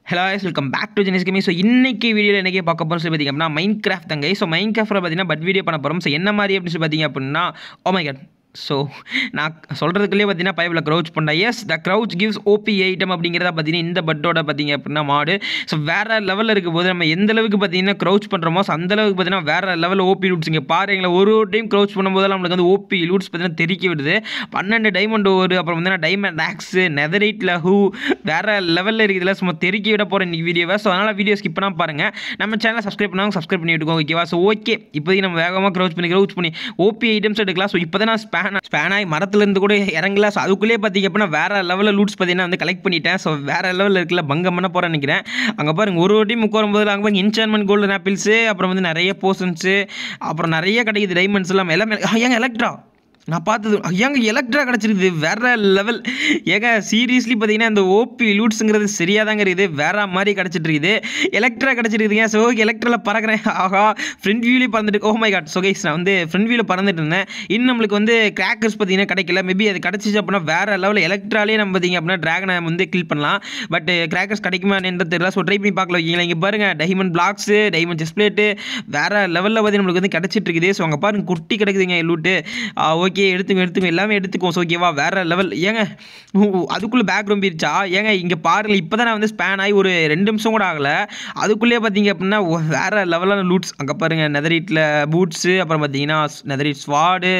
Hello welcome back to Jenis gaming so இன்னைக்கு வீடியோவில் என்னைக்கு பார்க்க போகிறோம் சொல்லி பார்த்தீங்க அப்படின்னா மைண்ட் கிராஃப்ட் தாங்க ஸோ மைண்ட் கிராஃப்ட்டில் பார்த்தீங்கன்னா பட் வீடியோ பண்ண போகிறோம் ஸோ என்ன மாதிரி அப்படின்னு சொல்லி பார்த்தீங்க அப்படின்னா ஓ மை காட் ஸோ நான் சொல்கிறதுக்குள்ளே பார்த்தீங்கன்னா பைப்பில் க்ரௌச் பண்ணேன் as the crouch gives OP item அப்படிங்கிறத பார்த்தீங்கன்னா இந்த பட்டோட பார்த்தீங்க அப்படின்னா மாடு ஸோ வேறு லெவலில் இருக்கும் போது நம்ம எந்த அளவுக்கு பார்த்தீங்கன்னா க்ரௌச் பண்ணுறோமோ ஸோ அந்த அளவுக்கு பார்த்தீங்கன்னா வேறு லெவலில் ஓபி லூட்ஸ் இங்கே பாருங்களேன் ஒரு ஒரு டைம் க்ரௌச் பண்ணும்போது நம்மளுக்கு வந்து ஓபி லூட்ஸ் பார்த்தீங்கன்னா தெறிக்க விடுது பன்னெண்டு டைமண்ட் ஒரு அப்புறம் பார்த்தீங்கன்னா டைமண்ட் ஆக்ஸு நெதரைட்டில் ஹூ வேறு லெவலில் இருக்குதுல சும்மா தெறிக்க விட போகிறேன் இன்றைக்கி வீடியோவை ஸோ அதனால் வீடியோ ஸ்கிப் பண்ணால் பாருங்கள் நம்ம சேனலை சப்ஸ்கிரைப் பண்ணாங்க சப்ஸ்கிரைப் பண்ணி விட்டுக்கோங்க ஓகேவா ஸோ ஓகே இப்போதைக்கு நம்ம வேகமாக க்ரௌச் பண்ணி க்ரௌச் பண்ணி ஓபி ஐட்டம்ஸ் எடுக்கலாம் ஸோ இப்போ தான் நான் ஸ்பேன் ஸ்பேனாகி மரத்துலேருந்து கூட இறங்கல ஸோ அதுக்குள்ளேயே பார்த்தீங்க அப்படின்னா வேறு லெவலில் லூட்ஸ் பார்த்தீங்கன்னா வந்து கலெக்ட் பண்ணிட்டேன் ஸோ வேறு லெவலில் இருக்குல்ல பங்கம் பண்ண போகிறேன் நினைக்கிறேன் அங்கே பாருங்க ஒரு ஒரு டைம் உட்காரும் போது அங்கே பாருங்க இன்சான்மெண்ட் கோல்டன் ஆப்பிள்ஸு அப்புறம் வந்து நிறைய போர்ஷன்ஸு அப்புறம் நிறைய கிடைக்குது டைமண்ட்ஸ் எல்லாம் எல்லாமே ஏங்க எலக்ட்ரா நான் பார்த்தது ஏங்க எலக்ட்ரா கிடச்சிருக்குது வேற லெவல் ஏங்க சீரியஸ்லி பார்த்தீங்கன்னா இந்த ஓபி லூட்ஸுங்கிறது சரியாக தாங்க இருக்குது வேற மாதிரி கிடச்சிட்டு இருக்குது எலக்ட்ரா கிடச்சிருக்குதுங்க ஸோ எலக்ட்ராவில் பறக்கிறேன் ஆஹா ஃப்ரண்ட் வியூலேயே பறந்துட்டு oh my God so guys நான் வந்து ஃப்ரண்ட் வியூவில் பறந்துட்டு இருந்தேன் இன்னும் நம்மளுக்கு வந்து கிராக்கர்ஸ் பார்த்தீங்கன்னா கிடைக்கல மேபி அது கிடச்சிச்சு அப்படின்னா வேற லெவலில் எலக்ட்ராலே நம்ம பார்த்தீங்க அப்படின்னா ட்ராகனை வந்து கில் பண்ணலாம் பட் கிராக்கர்ஸ் கிடைக்குமா என்னன்றது தெரியல ஸோ ட்ரை பண்ணி பார்க்கல வைக்கீங்களா இங்கே பாருங்க டைமண்ட் பிளாக்ஸு டைமண்ட் செஸ்பிளேட்டு வேற லெவலில் பார்த்து நம்மளுக்கு வந்து கிடச்சிட்டு இருக்குது ஸோ அங்கே பாருங்க குட்டி கிடைக்குதுங்க லூட்டு ஓகே எடுத்துங்க எடுத்துங்க எல்லாமே எடுத்துக்கோ ஸோ ஓகேவா வேற லெவல் ஏங்க ஊ, அதுக்குள்ளே பேக் ரொம்பிருச்சா ஏங்க இங்கே பாருங்க இப்போ தான் நான் வந்து ஸ்பேன் ஆகி ஒரு ரெண்டு நிமிஷம் கூட ஆகலை அதுக்குள்ளேயே பார்த்தீங்க அப்படின்னா ஒ- வேற லெவலான லூட்ஸ் அங்கே பாருங்க நெதரீட்டில் பூட்ஸு அப்புறம் பார்த்தீங்கன்னா நெதரீட் ஸ்வாடு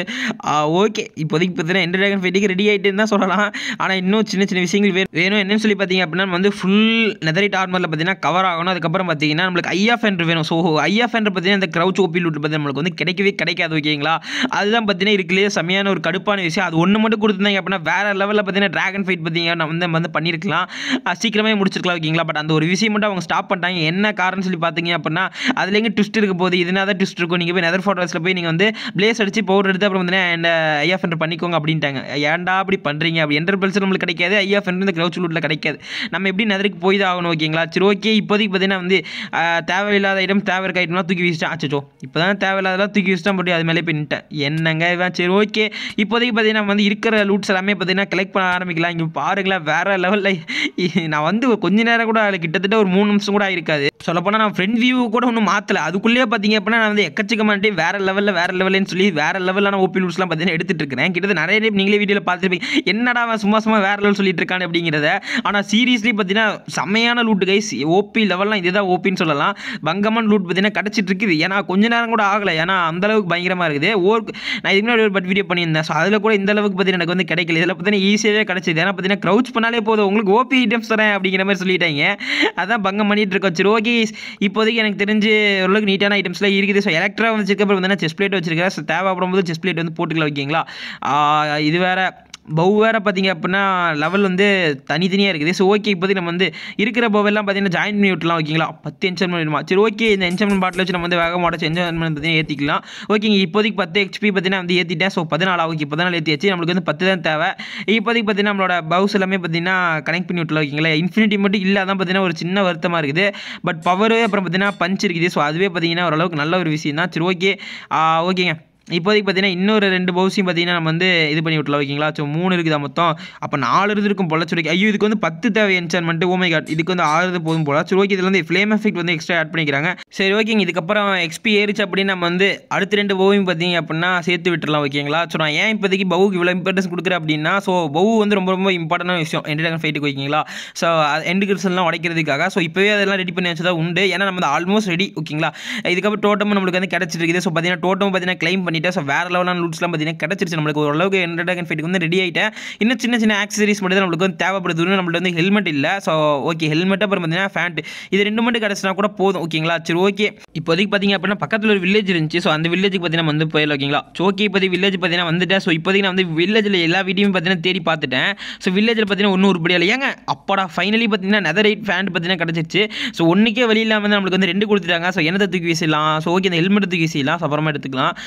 ஓகே இப்போதைக்கு பார்த்தீங்கன்னா எந்த ட்ராகன் ஃபைட்டுக்கு ரெடி ஆகிட்டுன்னு தான் சொல்லலாம் ஆனால் இன்னும் சின்ன சின்ன விஷயங்கள் வே வேணும் என்னன்னு சொல்லி பார்த்தீங்க அப்படின்னா நம்ம வந்து ஃபுல் நெதரைட் ஆர்மரில் பார்த்தீங்கன்னா கவர் ஆகணும் அதுக்கப்புறம் பார்த்தீங்கன்னா நம்மளுக்கு ஐயா ஃபென்டர் வேணும் ஸோ ஐயா ஃபென்டர் பார்த்தீங்கன்னா இந்த க்ரௌச் ஓபி லூட் பார்த்தீங்கன்னா நம்மளுக்கு வந்து கிடைக்கவே கிடைக்காது ஓகேங்களா அதுதான் பார்த்தீங்கன்னா இருக்குல்லையே செம்மையான ஒரு கடுப்பான விஷயம் அது ஒன்று மட்டும் கொடுத்துருந்தாங்க அப்படின்னா வேற லெவலில் பார்த்தீங்கன்னா ட்ராகன் ஃபைட் பார்த்தீங்கன்னா நம்ம வந்து வந்து பண்ணியிருக்கலாம் அஹ் சீக்கிரமே முடிச்சிருக்கலாம் ஓகேங்களா பட் அந்த ஒரு விஷயம் மட்டும் அவங்க ஸ்டாப் பண்ணிட்டாங்க என்ன காரணம் சொல்லி பார்த்தீங்க அப்படின்னா அதுல எங்கே ட்விஸ்ட் இருக்க போது இதுனா தான் ட்விஸ்ட் இருக்கும் நீங்கள் போய் நெதர் ஃபோட்டோஸில் போய் நீங்கள் வந்து பிளேஸ் அடிச்சு பவுடர் எடுத்து அப்புறம் வந்து இந்த ஐயா ஃபென்டர் பண்ணிக்கோங்க அப்படின்ட்டாங்க ஏன்டா அப்படி பண்ணுறீங்க அப்படி என்டர் பெல்ஸ் நம்மளுக்கு கிடைக்காது ஐயா ஃபென்டர் இந்த க்ரௌச் லூட்டில் கிடைக்காது நம்ம எப்படி நெதருக்கு போய் தான் ஆகணும் ஓகேங்களா சரி ஓகே இப்போதைக்கு பார்த்தீங்கன்னா வந்து அஹ், தேவையில்லாத ஐட்டம் தேவை இருக்க ஐட்டம்லாம் தூக்கி வீசிட்டேன் ஆச்சோ இப்போ தான் தேவையில்லாதெல்லாம் தூக்கி வச்சுட்டா போட்டு அது மேலே போய் நின்ட்டேன் என்னங்க இவன் சரி ஓகே இப்போதைக்கு பார்த்தீங்கன்னா நம்ம வந்து இருக்கிற லூட்ஸ் எல்லாமே பார்த்தீங்கன்னா கலெக்ட் பண்ண ஆரம்பிக்கலாம் இங்கே பாருங்களேன் வேற லெவலில் நான் வந்து கொஞ்ச நேரம் கூட அதில் கிட்டத்தட்ட ஒரு மூணு நிமிஷம் கூட ஆயிருக்காது சொல்லப்போனால் நான் ஃப்ரண்ட் வியூ கூட ஒன்றும் மாற்றல அதுக்குள்ளேயே பார்த்தீங்க அப்படின்னா நான் வந்து எக்கச்சக்கமாட்டே வேற லெவலில் வேற லெவல்னு சொல்லி வேற லெவலான ஓபி லூட்ஸ்லாம் பார்த்தீங்கன்னா எடுத்துட்டு இருக்கிறேன் கிட்டத்தட்ட நிறைய டைம் நீங்களே வீடியோவில் பார்த்துருப்பீங்க என்னடா அவன் சும்மா சும்மா வேற லெவல் சொல்லிட்டு இருக்கான் அப்படிங்கிறத ஆனால் சீரியஸ்லி பார்த்தீங்கன்னா செம்மையான லூட் கைஸ் ஓபி லெவல்லாம் இதுதான் ஓபின்னு சொல்லலாம் பங்கமான லூட் பார்த்தீங்கன்னா கிடச்சிட்டு இருக்குது ஏன்னா கொஞ்ச நேரம் கூட ஆகலை ஏன்னா அந்த அளவுக்கு பயங்கரமாக இருக்குது ஓர் நான் இதுக்கு முன்னாடி ஒரு பட் வீடியோ பண்ணியிருந்தேன் ஸோ அதில் கூட இந்த அளவுக்கு பார்த்தீங்கன்னா எனக்கு வந்து கிடைக்கல இதில் பார்த்தீங்கன்னா ஈஸியாகவே கிடச்சிது ஏன்னா பார்த்தீங்கன்னா க்ரௌச் பண்ணாலே போதும் உங்களுக்கு ஓபி ஐட்டம்ஸ் தரேன் அப்படிங்கிற மாதிரி சொல்லிட்டாங்க அதான் பங்கம் பண்ணிட்டு இருக்கோம் சரி ஓகே இப்போதைக்கு எனக்கு தெரிஞ்சு ஓரளவுக்கு நீட்டான ஐட்டம்ஸ்லாம் இருக்குது ஸோ எலக்ட்ரா வந்துச்சுக்கு அப்புறம் வந்து செஸ் பிளேட் வச்சிருக்கேன் ஸோ தேவைப்படும் போது செஸ் பிளேட் வந்து போட்டுக்கலாம் ஓகேங்களா ஆ, இது வேற பவு வேறு பார்த்தீங்க அப்படின்னா லெவல் வந்து தனித்தனியாக இருக்குது ஸோ ஓகே இப்போதைக்கு நம்ம வந்து இருக்கிற பவெல்லாம் பார்த்தீங்கன்னா ஜாயின் பண்ணி விட்டுலாம் ஓகேங்களா பத்து என்சன்மெண்ட் வேணுமா சரி ஓகே இந்த என்சன்மெண்ட் பாட்டில் வச்சு நம்ம வந்து வேக மாட்டோம் என்சன்மெண்ட் பார்த்தீங்கன்னா ஏற்றிக்கலாம் ஓகேங்க இப்போதைக்கு பத்து ஹெச்பி பார்த்தீங்கன்னா வந்து ஏற்றிட்டேன் ஸோ பதினாலு ஆகும் இப்போ பதினாலு ஏற்றியாச்சு நம்மளுக்கு வந்து பத்து தான் தேவை இப்போதைக்கு பார்த்தீங்கன்னா நம்மளோட பவுஸ் எல்லாமே பார்த்தீங்கன்னா கனெக்ட் பண்ணி விட்டுலாம் ஓகேங்களா இன்ஃபினிட்டி மட்டும் இல்லை அதான் பார்த்தீங்கன்னா ஒரு சின்ன வருத்தமாக இருக்குது பட் பவர் அப்புறம் பார்த்தீங்கன்னா பஞ்ச் இருக்குது ஸோ அதுவே பார்த்தீங்கன்னா ஓரளவுக்கு நல்ல ஒரு விஷயம் தான் சரி ஓகே ஓகேங்க இப்போதைக்கு பார்த்தீங்கன்னா இன்னொரு ரெண்டு பவுஸையும் பார்த்தீங்கன்னா நம்ம வந்து இது பண்ணி விட்டலாம் ஓகேங்களா ஸோ மூணு இருக்குதா மொத்தம் அப்போ நாலு இருந்திருக்கும் போல சரி okay. ஐயோ இதுக்கு வந்து பத்து தேவை என்சான்மெண்ட் ஓமை காட் இதுக்கு வந்து ஆறு போதும் போல சரி ஓகே இதில் வந்து ஃப்ளேம் எஃபெக்ட் வந்து எக்ஸ்ட்ரா ஆட் பண்ணிக்கிறாங்க சரி ஓகேங்க இதுக்கப்புறம் எக்ஸ்பி ஏறிச்சு அப்படின்னு நம்ம வந்து அடுத்த ரெண்டு பவுவையும் பார்த்தீங்க அப்படின்னா சேர்த்து விட்டுறலாம் ஓகேங்களா ஸோ நான் ஏன் இப்போதைக்கு பவுக்கு இவ்வளோ இம்பார்ட்டன்ஸ் கொடுக்குறேன் அப்படின்னா ஸோ பவு வந்து ரொம்ப ரொம்ப இம்பார்ட்டன்டான விஷயம் என்டர்டைன் ஃபைட்டுக்கு ஓகேங்களா ஸோ எண்டு கிரிசல்லாம் உடைக்கிறதுக்காக ஸோ இப்போவே அதெல்லாம் ரெடி பண்ணி வச்சதா உண்டு ஏன்னா நம்ம ஆல்மோஸ்ட் ரெடி ஓகேங்களா இதுக்கப்புறம் டோட்டம் நம்மளுக்கு வந்து கிடச்சிட்டு இருக்குது ஸோ பார்த்தீங்கன்னா டோட்டம் பார்த்தீங்கன்னா க்ளைம் பண்ணிட்டேன் ஸோ வேறு லெவலான லூட்ஸ்லாம் பார்த்தீங்கன்னா கிடச்சிருச்சு நம்மளுக்கு ஓரளவுக்கு என்டர்டைன் ஃபைட்டுக்கு வந்து ரெடி ஆகிட்டேன் இன்னும் சின்ன சின்ன ஆக்சசரிஸ் மட்டும் தான் நம்மளுக்கு வந்து தேவைப்படுது இன்னும் நம்மள்ட்ட வந்து ஹெல்மெட் இல்லை ஸோ ஓகே ஹெல்மெட் அப்புறம் பார்த்தீங்கன்னா ஃபேண்ட் இது ரெண்டு மட்டும் கிடச்சினா கூட போதும் ஓகேங்களா சரி ஓகே இப்போதைக்கு பார்த்தீங்க அப்படின்னா பக்கத்தில் ஒரு வில்லேஜ் இருந்துச்சு ஸோ அந்த வில்லேஜுக்கு பார்த்தீங்கன்னா வந்து போயிடலாம் ஓகேங்களா ஸோ ஓகே இப்போதைக்கு வில்லேஜ் பார்த்தீங்கன்னா வந்துட்டேன் ஸோ இப்போதைக்கு நான் வந்து வில்லேஜில் எல்லா வீடியோவும் பார்த்தீங்கன்னா தேடி பார்த்துட்டேன் ஸோ வில்லேஜில் பார்த்தீங்கன்னா ஒன்றும் உருப்படியாக இல்லை ஏங்க அப்பாடா ஃபைனலி பார்த்தீங்கன்னா நெதர் ரைட் ஃபேண்ட் பார்த்தீங்கன்னா கிடச்சிருச்சு ஸோ ஒன்றுக்கே வழி இல்லாமல் வந்து நம்மளுக்கு வந்து ரெண்டு கொடுத்துட்டாங்க ஸோ என்னத்தை தூக்கி வீசிடலாம் ஸோ ஓகே இந்த ஹெல்மெட் தூக்கி வீசிடலாம் ஸோ அப்புறமா எடுத்துக்கலாம்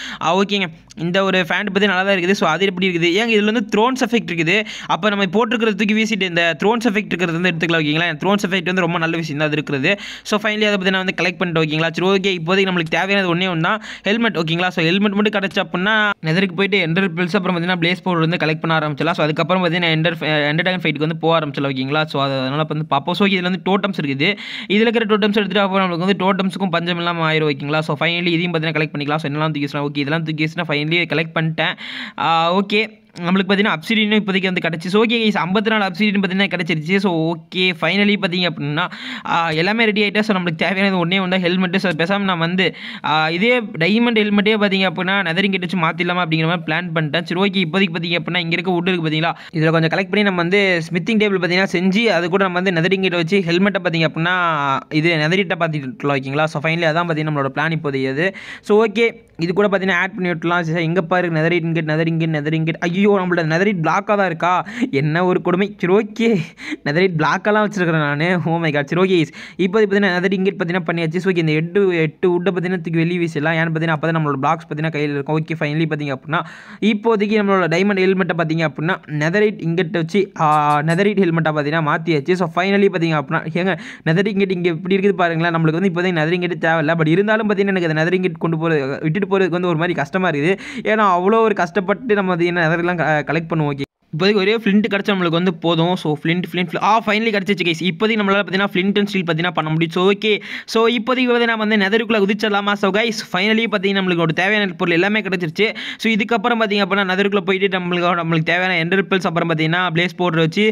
ஓகேங்க இந்த ஒரு ஃபேண்ட் பற்றி நல்லா தான் இருக்குது ஸோ அது எப்படி இருக்குது ஏங்க இதில் வந்து த்ரோன்ஸ் எஃபெக்ட் இருக்குது அப்போ நம்ம போட்டிருக்கிறது தூக்கி வீசிட்டு இந்த த்ரோன்ஸ் எஃபெக்ட் இருக்கிறது வந்து எடுத்துக்கலாம் ஓகேங்களா த்ரோன்ஸ் எஃபெக்ட் வந்து ரொம்ப நல்ல விஷயம் தான் அது இருக்கிறது ஸோ ஃபைனலி அதை பற்றி நான் வந்து கலெக்ட் பண்ணிட்டு ஓகேங்களா சரி ஓகே இப்போதைக்கு நம்மளுக்கு தேவையானது ஒன்றே ஒன்று தான் ஹெல்மெட் ஓகேங்களா ஸோ ஹெல்மெட் மட்டும் கிடச்சி அப்படின்னா நெதருக்கு போயிட்டு எண்டர் பில்ஸ் அப்புறம் பார்த்தீங்கன்னா பிளேஸ் பவுடர் வந்து கலெக்ட் பண்ண ஆரம்பிச்சலாம் ஸோ அதுக்கப்புறம் பார்த்தீங்கன்னா எண்டர் எண்டர் டாகன் ஃபைட்டுக்கு வந்து போக ஆரம்பிச்சலாம் ஓகேங்களா ஸோ அதனால் வந்து பார்ப்போம் ஸோ இதில் வந்து டோட்டம்ஸ் இருக்குது இதில் இருக்கிற டோட்டம்ஸ் எடுத்துகிட்டு அப்புறம் நம்மளுக்கு வந்து டோட்டம்ஸுக்கும் பஞ்சம் இல்லாமல் ஆயிரும் ஓகேங்களா ஸோ ஃபைனலி இதையும் பார்த்தீங்கன்னா கலெக்ட் பண்ணிக்கலாம் ஸோ என்னெல்லாம் தூக்கி வச்சுனா ஓகே இதெல்லாம் தூக்கி வச்சுனா ஃபைனலி கலெக்ட் பண்ணிட்டேன் ஓகே நம்மளுக்கு பார்த்தீங்கன்னா அப்சிடினும் இப்போதைக்கு வந்து கிடச்சி ஸோ ஓகே கைஸ் ஐம்பத்தி நாலு அப்சிடின் பார்த்தீங்கன்னா கிடச்சிருச்சு ஸோ ஓகே ஃபைனலி பார்த்தீங்க அப்படின்னா ஆ, எல்லாமே ரெடி ஆகிட்டா ஸோ நம்மளுக்கு தேவையானது ஒன்றே ஒன்று ஹெல்மெட்டு ஸோ பேசாமல் நான் வந்து ஆ, இதே டைமண்ட் ஹெல்மெட்டே பார்த்தீங்க அப்படின்னா நெதரிங் கிட்ட வச்சு மாற்றிடலாமா அப்படிங்கிற மாதிரி பிளான் பண்ணிட்டேன் சரி ஓகே இப்போதைக்கு பார்த்தீங்க அப்படின்னா இங்கே இருக்க wood இருக்குது பார்த்தீங்களா இதில் கொஞ்சம் கலெக்ட் பண்ணி நம்ம வந்து ஸ்மித்திங் டேபிள் பார்த்தீங்கன்னா செஞ்சு அது கூட நம்ம வந்து நெதரிங் கிட்ட வச்சு ஹெல்மெட்டை பார்த்தீங்க அப்படின்னா இது நெதரிட்ட பார்த்துட்டு ஓகேங்களா ஸோ ஃபைனலி அதான் பார்த்தீங்கன்னா நம்மளோட பிளான் இப்போதைக்கு அது ஸோ ஓகே இது கூட பார்த்தீங்கன்னா ஆட் பண்ணி விட்டுலாம் சரி எங்கே பாரு நெதரிட் இங்கட் நெதரிங்கட் நெதரிங்கட் ஐயோ நம்மளோட நெதரிட் பிளாக்காக தான் இருக்கா என்ன ஒரு கொடுமை சரி ஓகே நெதரிட் பிளாக்கெல்லாம் வச்சிருக்கிறேன் நான் ஓ மை காட் சரி ஓகே இப்போ பார்த்தீங்கன்னா நெதரிட் இங்கட் பார்த்தீங்கன்னா பண்ணியாச்சு ஸோ இந்த எட்டு எட்டு உட்டை பார்த்தீங்கன்னா தூக்கி வெளியே வீசலாம் ஏன்னு பார்த்தீங்கன்னா அப்போ தான் நம்மளோட பிளாக்ஸ் பார்த்தீங்கன்னா கையில் இருக்கும் ஓகே ஃபைனலி பார்த்தீங்க அப்படின்னா இப்போதைக்கு நம்மளோட டைமண்ட் ஹெல்மெட்டை பார்த்தீங்க அப்படின்னா நெதரைட் இங்கட் வச்சு நெதரைட் ஹெல்மெட்டாக பார்த்தீங்கன்னா மாற்றியாச்சு ஸோ ஃபைனலி பார்த்தீங்க அப்படின்னா ஏங்க நெதரிங் இங்கட் இங்கே எப்படி இருக்குது பாருங்களேன் நம்மளுக்கு வந்து இப்போதைக்கு நெதரிங் இங்கட் தேவையில்ல பட் இருந்தாலும் பார்த்தீங்கன்னா எனக்கு அந்த நெதரிங் இங்கட் கொண்டு போகிற விட்டுட்டு போகிறதுக்கு வந்து ஒரு மாதிரி கஷ்டமாக இருக்குது ஏன்னா அவ்வளோ ஒரு கஷ்டப்பட்டு நம்ம அது என்ன நெதரெல்லாம் கலெக்ட் பண்ணுவோம் ஓகே இப்போதைக்கு ஒரே ஃப்ளிண்ட் கிடச்சா நம்மளுக்கு வந்து போதும் so flint flint ah finally கிடச்சிச்சு கைஸ் இப்போதைக்கு நம்மளால் பார்த்தீங்கன்னா ஃப்ளிண்ட் அண்ட் ஸ்டீல் பார்த்தீங்கன்னா பண்ண முடியும் ஸோ ஓகே ஸோ இப்போதைக்கு வந்து நம்ம வந்து நெதருக்குள்ளே குதிச்சிடலாமா ஸோ கைஸ் ஃபைனலி பார்த்தீங்கன்னா நம்மளுக்கு ஒரு தேவையான பொருள் எல்லாமே கிடச்சிருச்சு ஸோ இதுக்கப்புறம் பார்த்தீங்க அப்படின்னா நெதருக்குள்ளே போயிட்டு நம்மளுக்கு நம்மளுக்கு தேவையான எண்டர் பில்ஸ் அப்புறம் பார்த்தீங்கன்னா பிளேஸ் பவுடர் வச்சு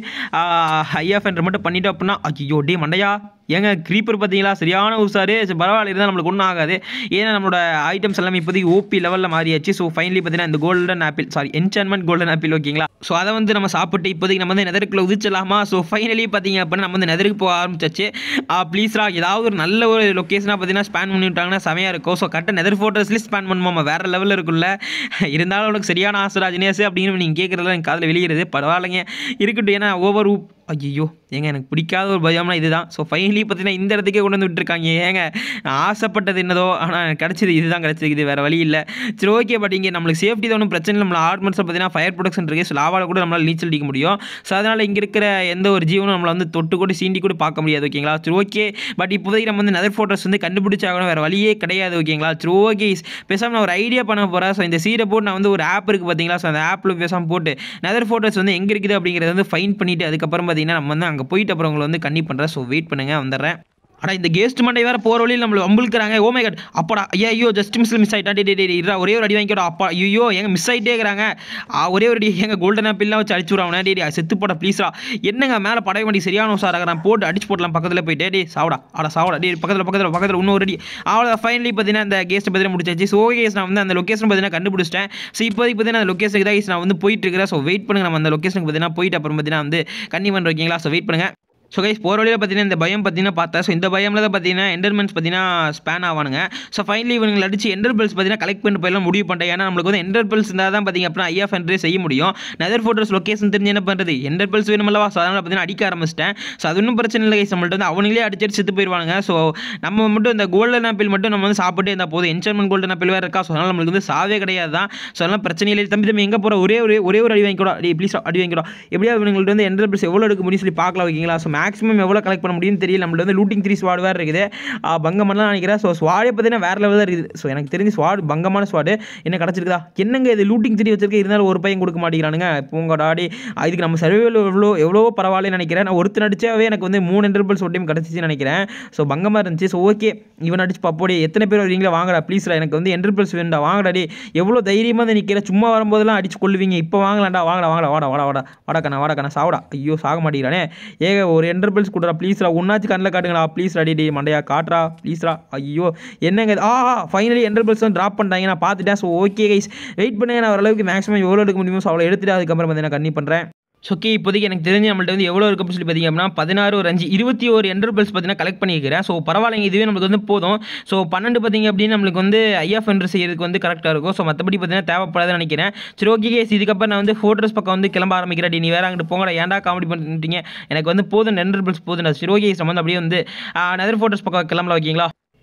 ஹையா ஃபெண்டர் மட்டும் பண்ணிட்டோம் அப்படின்னா ஐயோ டே மண்டையா ஏங்க க்ரீப்பர் பார்த்தீங்களா சரியான உசாரு சரி பரவாயில்ல இருந்தால் நம்மளுக்கு ஒன்றும் ஆகாது ஏன்னா நம்மளோட ஐட்டம்ஸ் எல்லாமே இப்போதைக்கு ஓபி லெவலில் மாறியாச்சு ஸோ ஃபைனலி பார்த்தீங்கன்னா இந்த golden apple sorry enchantment golden apple ஓகேங்களா ஸோ அதை வந்து நம்ம சாப்பிட்டு இப்போதைக்கு நம்ம வந்து நெதருக்குள்ள உதிச்சிடலாமா ஸோ ஃபைனலி பார்த்தீங்க அப்படின்னா நம்ம வந்து நெதருக்கு போக ஆரம்பிச்சாச்சு ப்ளீஸ்ரா ஏதாவது ஒரு நல்ல ஒரு லொக்கேஷனாக பார்த்தீங்கன்னா ஸ்பேன் பண்ணி விட்டாங்கன்னா செமையாக இருக்கும் ஸோ கரெக்டாக நெதர் ஃபோட்டோஸ்லேயே ஸ்பேன் பண்ணுவோம் வேறு லெவலில் இருக்குல்ல இருந்தாலும் உனக்கு சரியான ஆசை ராஜினேஸ் அப்படின்னு நீங்கள் கேட்குறதுல எனக்கு காதில் வெளியிடுது பரவாயில்லைங்க இருக்கட்டும் ஏன்னா ஓவர் ஐயோ ஏங்க எனக்கு பிடிக்காத ஒரு பயம்னா இதுதான் ஸோ ஃபைனலி பார்த்தீங்கன்னா இந்த இடத்துக்கே கொண்டு வந்து விட்டுருக்காங்க ஏங்க நான் ஆசைப்பட்டது என்னதோ ஆனால் எனக்கு கிடச்சிது இதுதான் கிடச்சிருக்குது வேறு வழி இல்லை சரி ஓகே பட் இங்கே நம்மளுக்கு சேஃப்டி தான் ஒன்றும் பிரச்சனை இல்லை நம்மள ஆர்ட்மெண்ட்ஸில் பார்த்தீங்கன்னா ஃபயர் ப்ரொடக்ஷன் இருக்குது ஸோ லாவால் கூட நம்மளால் நீச்சல் அடிக்க முடியும் ஸோ அதனால் இங்கே இருக்கிற எந்த ஒரு ஜீவனும் நம்மளை வந்து தொட்டு கூட சீண்டி கூட பார்க்க முடியாது ஓகேங்களா சரி ஓகே பட் இப்போதைக்கு நம்ம வந்து நெதர் ஃபோட்டோஸ் வந்து கண்டுபிடிச்சாகணும் வேறு வழியே கிடையாது ஓகேங்களா சரி ஓகே பேசாமல் நான் ஒரு ஐடியா பண்ண போகிறேன் ஸோ இந்த சீரை போட்டு நான் வந்து ஒரு ஆப் இருக்குது பார்த்தீங்களா ஸோ அந்த ஆப்பில் பேசாமல் போட்டு நெதர் ஃபோட்டோஸ் வந்து எங்கே இருக்குது அப்படிங்கிறத வந்து ஃபைன் பண்ணிவிட்டு அதுக்கப்புறம் பார்த்தீங்கன்னா நம்ம வந்து அங்கே போயிட்டு அப்புறம் உங்களை வந்து கண்ணி பண்ணுறேன் ஸோ வெயிட் பண்ணுங்கள் வந்துடுறேன் அடா இந்த கெஸ்ட் மண்டை வேறு போகிற வழியில் நம்மளை வம்பிழுக்கிறாங்க ஓ மை காட் அப்படா ஐயா ஐயோ ஜஸ்ட் மிஸ்ல மிஸ் ஆகிட்டா டே டே டே இரா ஒரே ஒரு அடி வாங்கிக்கோடா அப்பா ஐயோ எங்க மிஸ் ஆகிட்டே இருக்கிறாங்க ஆ, ஒரே ஒரு அடி எங்க கோல்டன் ஆப்பிள்லாம் வச்சு அடிச்சு விடுறாங்க டே டே செத்து போட ப்ளீஸ்ரா என்னங்க மேலே படை வண்டி சரியான சார் ஆகிறான் போட்டு அடிச்சு போடலாம் பக்கத்தில் போயிட்டு டே சாவடா அட சாவடா டே பக்கத்தில் பக்கத்தில் பக்கத்தில் இன்னும் ஒரு அடி அவ்வளோ ஃபைனலி பார்த்தீங்கன்னா அந்த கெஸ்ட் பார்த்தீங்கன்னா முடிச்சாச்சு ஸோ கேஸ் நான் வந்து அந்த லொக்கேஷன் பார்த்தீங்கன்னா கண்டுபிடிச்சிட்டேன் ஸோ இப்போதைக்கு பார்த்தீங்கன்னா அந்த லொக்கேஷனுக்கு தான் guys நான் வந்து போயிட்டு இருக்கிறேன் ஸோ வெயிட் பண்ணுங்க நம்ம அந்த லொக்கேஷனுக்கு பார்த்தீங்கன்னா போயிட்டு அப்புறம் பார்த்தீங்கன்னா வந்து கன்னி பண்ணுறோம் ஓகேங்களா ஸோ வெயிட் பண்ணுங்க ஸோ கைஸ் போகிற வழியில் பார்த்தீங்கன்னா இந்த பயம் பார்த்தீங்கன்னா பார்த்தேன் ஸோ இந்த பயமில் தான் பார்த்தீங்கன்னா என்டர்மெண்ட்ஸ் பார்த்தீங்கன்னா ஸ்பேன் ஆவானுங்க ஸோ ஃபைனலி இவங்களை அடிச்சு எண்டர் பெல்ஸ் பார்த்தீங்கன்னா கலெக்ட் பண்ணிட்டு போயெல்லாம் முடிவு பண்ணிட்டேன் ஏன்னா நம்மளுக்கு வந்து எண்டர் பெல்ஸ் இருந்தால் தான் பார்த்தீங்க அப்படின்னா ஐயா ஃபென்ட்ரே செய்ய முடியும் நெதர் ஃபோட்டோஸ் லொக்கேஷன் தெரிஞ்சு என்ன பண்ணுறது எண்டர் பெல்ஸ் வேணுமல்லவா ஸோ அதனால் பார்த்தீங்கன்னா அடிக்க ஆரம்பிச்சிட்டேன் ஸோ அது ஒன்றும் பிரச்சனை இல்லை கைஸ் நம்மள்ட்ட வந்து அவங்களே அடிச்சிட்டு செத்து போயிடுவாங்க ஸோ நம்ம மட்டும் இந்த கோல்டன் ஆப்பிள் மட்டும் நம்ம வந்து சாப்பிட்டே இருந்தால் போதும் என்சர்மெண்ட் கோல்டன் ஆப்பிள் வேறு இருக்கா ஸோ அதனால் நம்மளுக்கு வந்து சாவே கிடையாது தான் ஸோ அதெல்லாம் பிரச்சனை இல்லை தம்பி தம்பி எங்கே போகிற ஒரே ஒரு ஒரே ஒரு அடி வாங்கிக்கூடா டே ப்ளீஸ் அடி வாங்கிக்கூடா எப்படியா இவங்கள்ட்ட வந்து எண்டர் பெல்ஸ் எவ்வளோ எடுக்க முடியும் சொல்லி பார்க்கலாம் ஓகேங்களா ஸோ மேக்ஸிமம் எவ்வளோ கலெக்ட் பண்ண முடியும்னு தெரியல நம்மள வந்து லூட்டிங் த்ரீ ஸ்வாட் வேறு இருக்குது ஆ, பங்கமெல்லாம் நினைக்கிறேன் ஸோ ஸ்வாடே பார்த்தீங்கன்னா வேறு லெவலில் இருக்குது ஸோ எனக்கு தெரிஞ்சு ஸ்வாட் பங்கமான ஸ்வாடு என்ன கிடச்சிருக்குதா என்னங்க இது லூட்டிங் த்ரீ வச்சிருக்க இருந்தாலும் ஒரு பையன் கொடுக்க மாட்டேங்கிறானுங்க பூங்க டாடி இதுக்கு நம்ம சர்வேவில் எவ்வளோ எவ்வளோ பரவாயில்லன்னு நினைக்கிறேன் நான் ஒருத்தர் அடிச்சாவே எனக்கு வந்து மூணு என்டர்பிள்ஸ் ஒரு டைம் கிடச்சிச்சின்னு நினைக்கிறேன் ஸோ பங்கமாக இருந்துச்சு ஸோ ஓகே இவன் அடிச்சு பாப்போடி எத்தனை பேர் வரீங்களா வாங்கடா ப்ளீஸ்டா எனக்கு வந்து என்டர்பிள்ஸ் வேணும்டா வாங்கடா டே எவ்வளோ தைரியமாக வந்து நிற்கிற சும்மா வரும்போதெல்லாம் அடிச்சு கொள்ளுவீங்க இப்போ வாங்கலாம்டா வாங்கடா வாங்கடா வாடா வாடா வாடா வாடா கண்ணா வாடா கண்ணா சாவடா ஐயோ சாக மாட்டேங்கிறானே ஏக ஒரு என்டர்பிள்ஸ் கொடுறா ப்ளீஸ்ரா உன்னாச்சு கண்ணில் காட்டுங்களா ப்ளீஸ் ரெடி டி மண்டையா காட்டுறா ப்ளீஸ்ரா ஐயோ என்னங்க இது? ஆ ஃபைனலி என்டர்பிள்ஸ் வந்து ட்ராப் பண்ணிட்டாங்க நான் பார்த்துட்டேன் ஸோ ஓகே கைஸ் வெயிட் பண்ணுங்க நான் ஓரளவுக்கு மேக்ஸிமம் எவ்வளோ எடுக்க முடியுமோ ஸோ அவ்வளோ எடுத்துட்டு அதுக்கப்புறம் வந்து நான் கண்ணி பண்ணுறேன் ஸோ ஓகே இப்போதைக்கு எனக்கு தெரிஞ்சு நம்மள்ட்ட வந்து எவ்வளோ இருக்கு அப்படின்னு சொல்லி பார்த்தீங்க அப்படின்னா பதினாறு ஒரு அஞ்சு இருபத்தி ஒரு என்டர்பிள்ஸ் பார்த்தீங்கன்னா கலெக்ட் பண்ணிக்கிறேன் ஸோ பரவாயில்லைங்க இதுவே நம்மளுக்கு வந்து போதும் ஸோ பன்னெண்டு பார்த்தீங்க அப்படின்னு நம்மளுக்கு வந்து ஐஎஃப் என்ட்ரு செய்யறதுக்கு வந்து கரெக்டாக இருக்கும் ஸோ மற்றபடி பார்த்தீங்கன்னா தேவைப்படாதுன்னு நினைக்கிறேன் சரி ஓகே கேஸ் இதுக்கப்புறம் நான் வந்து ஃபோட்டோஸ் பக்கம் வந்து கிளம்ப ஆரம்பிக்கிறேன் டி, நீ வேற அங்கிட்டு போங்கடா ஏன்டா காமெடி பண்ணிட்டீங்க எனக்கு வந்து போதும் என்டர்பிள்ஸ் போதும் சரி ஓகே நம்ம வந்து அப்படியே வந்து நெதர் ஃபோட்டோஸ் பக்கம் கிளம்பல ஓகேங்களா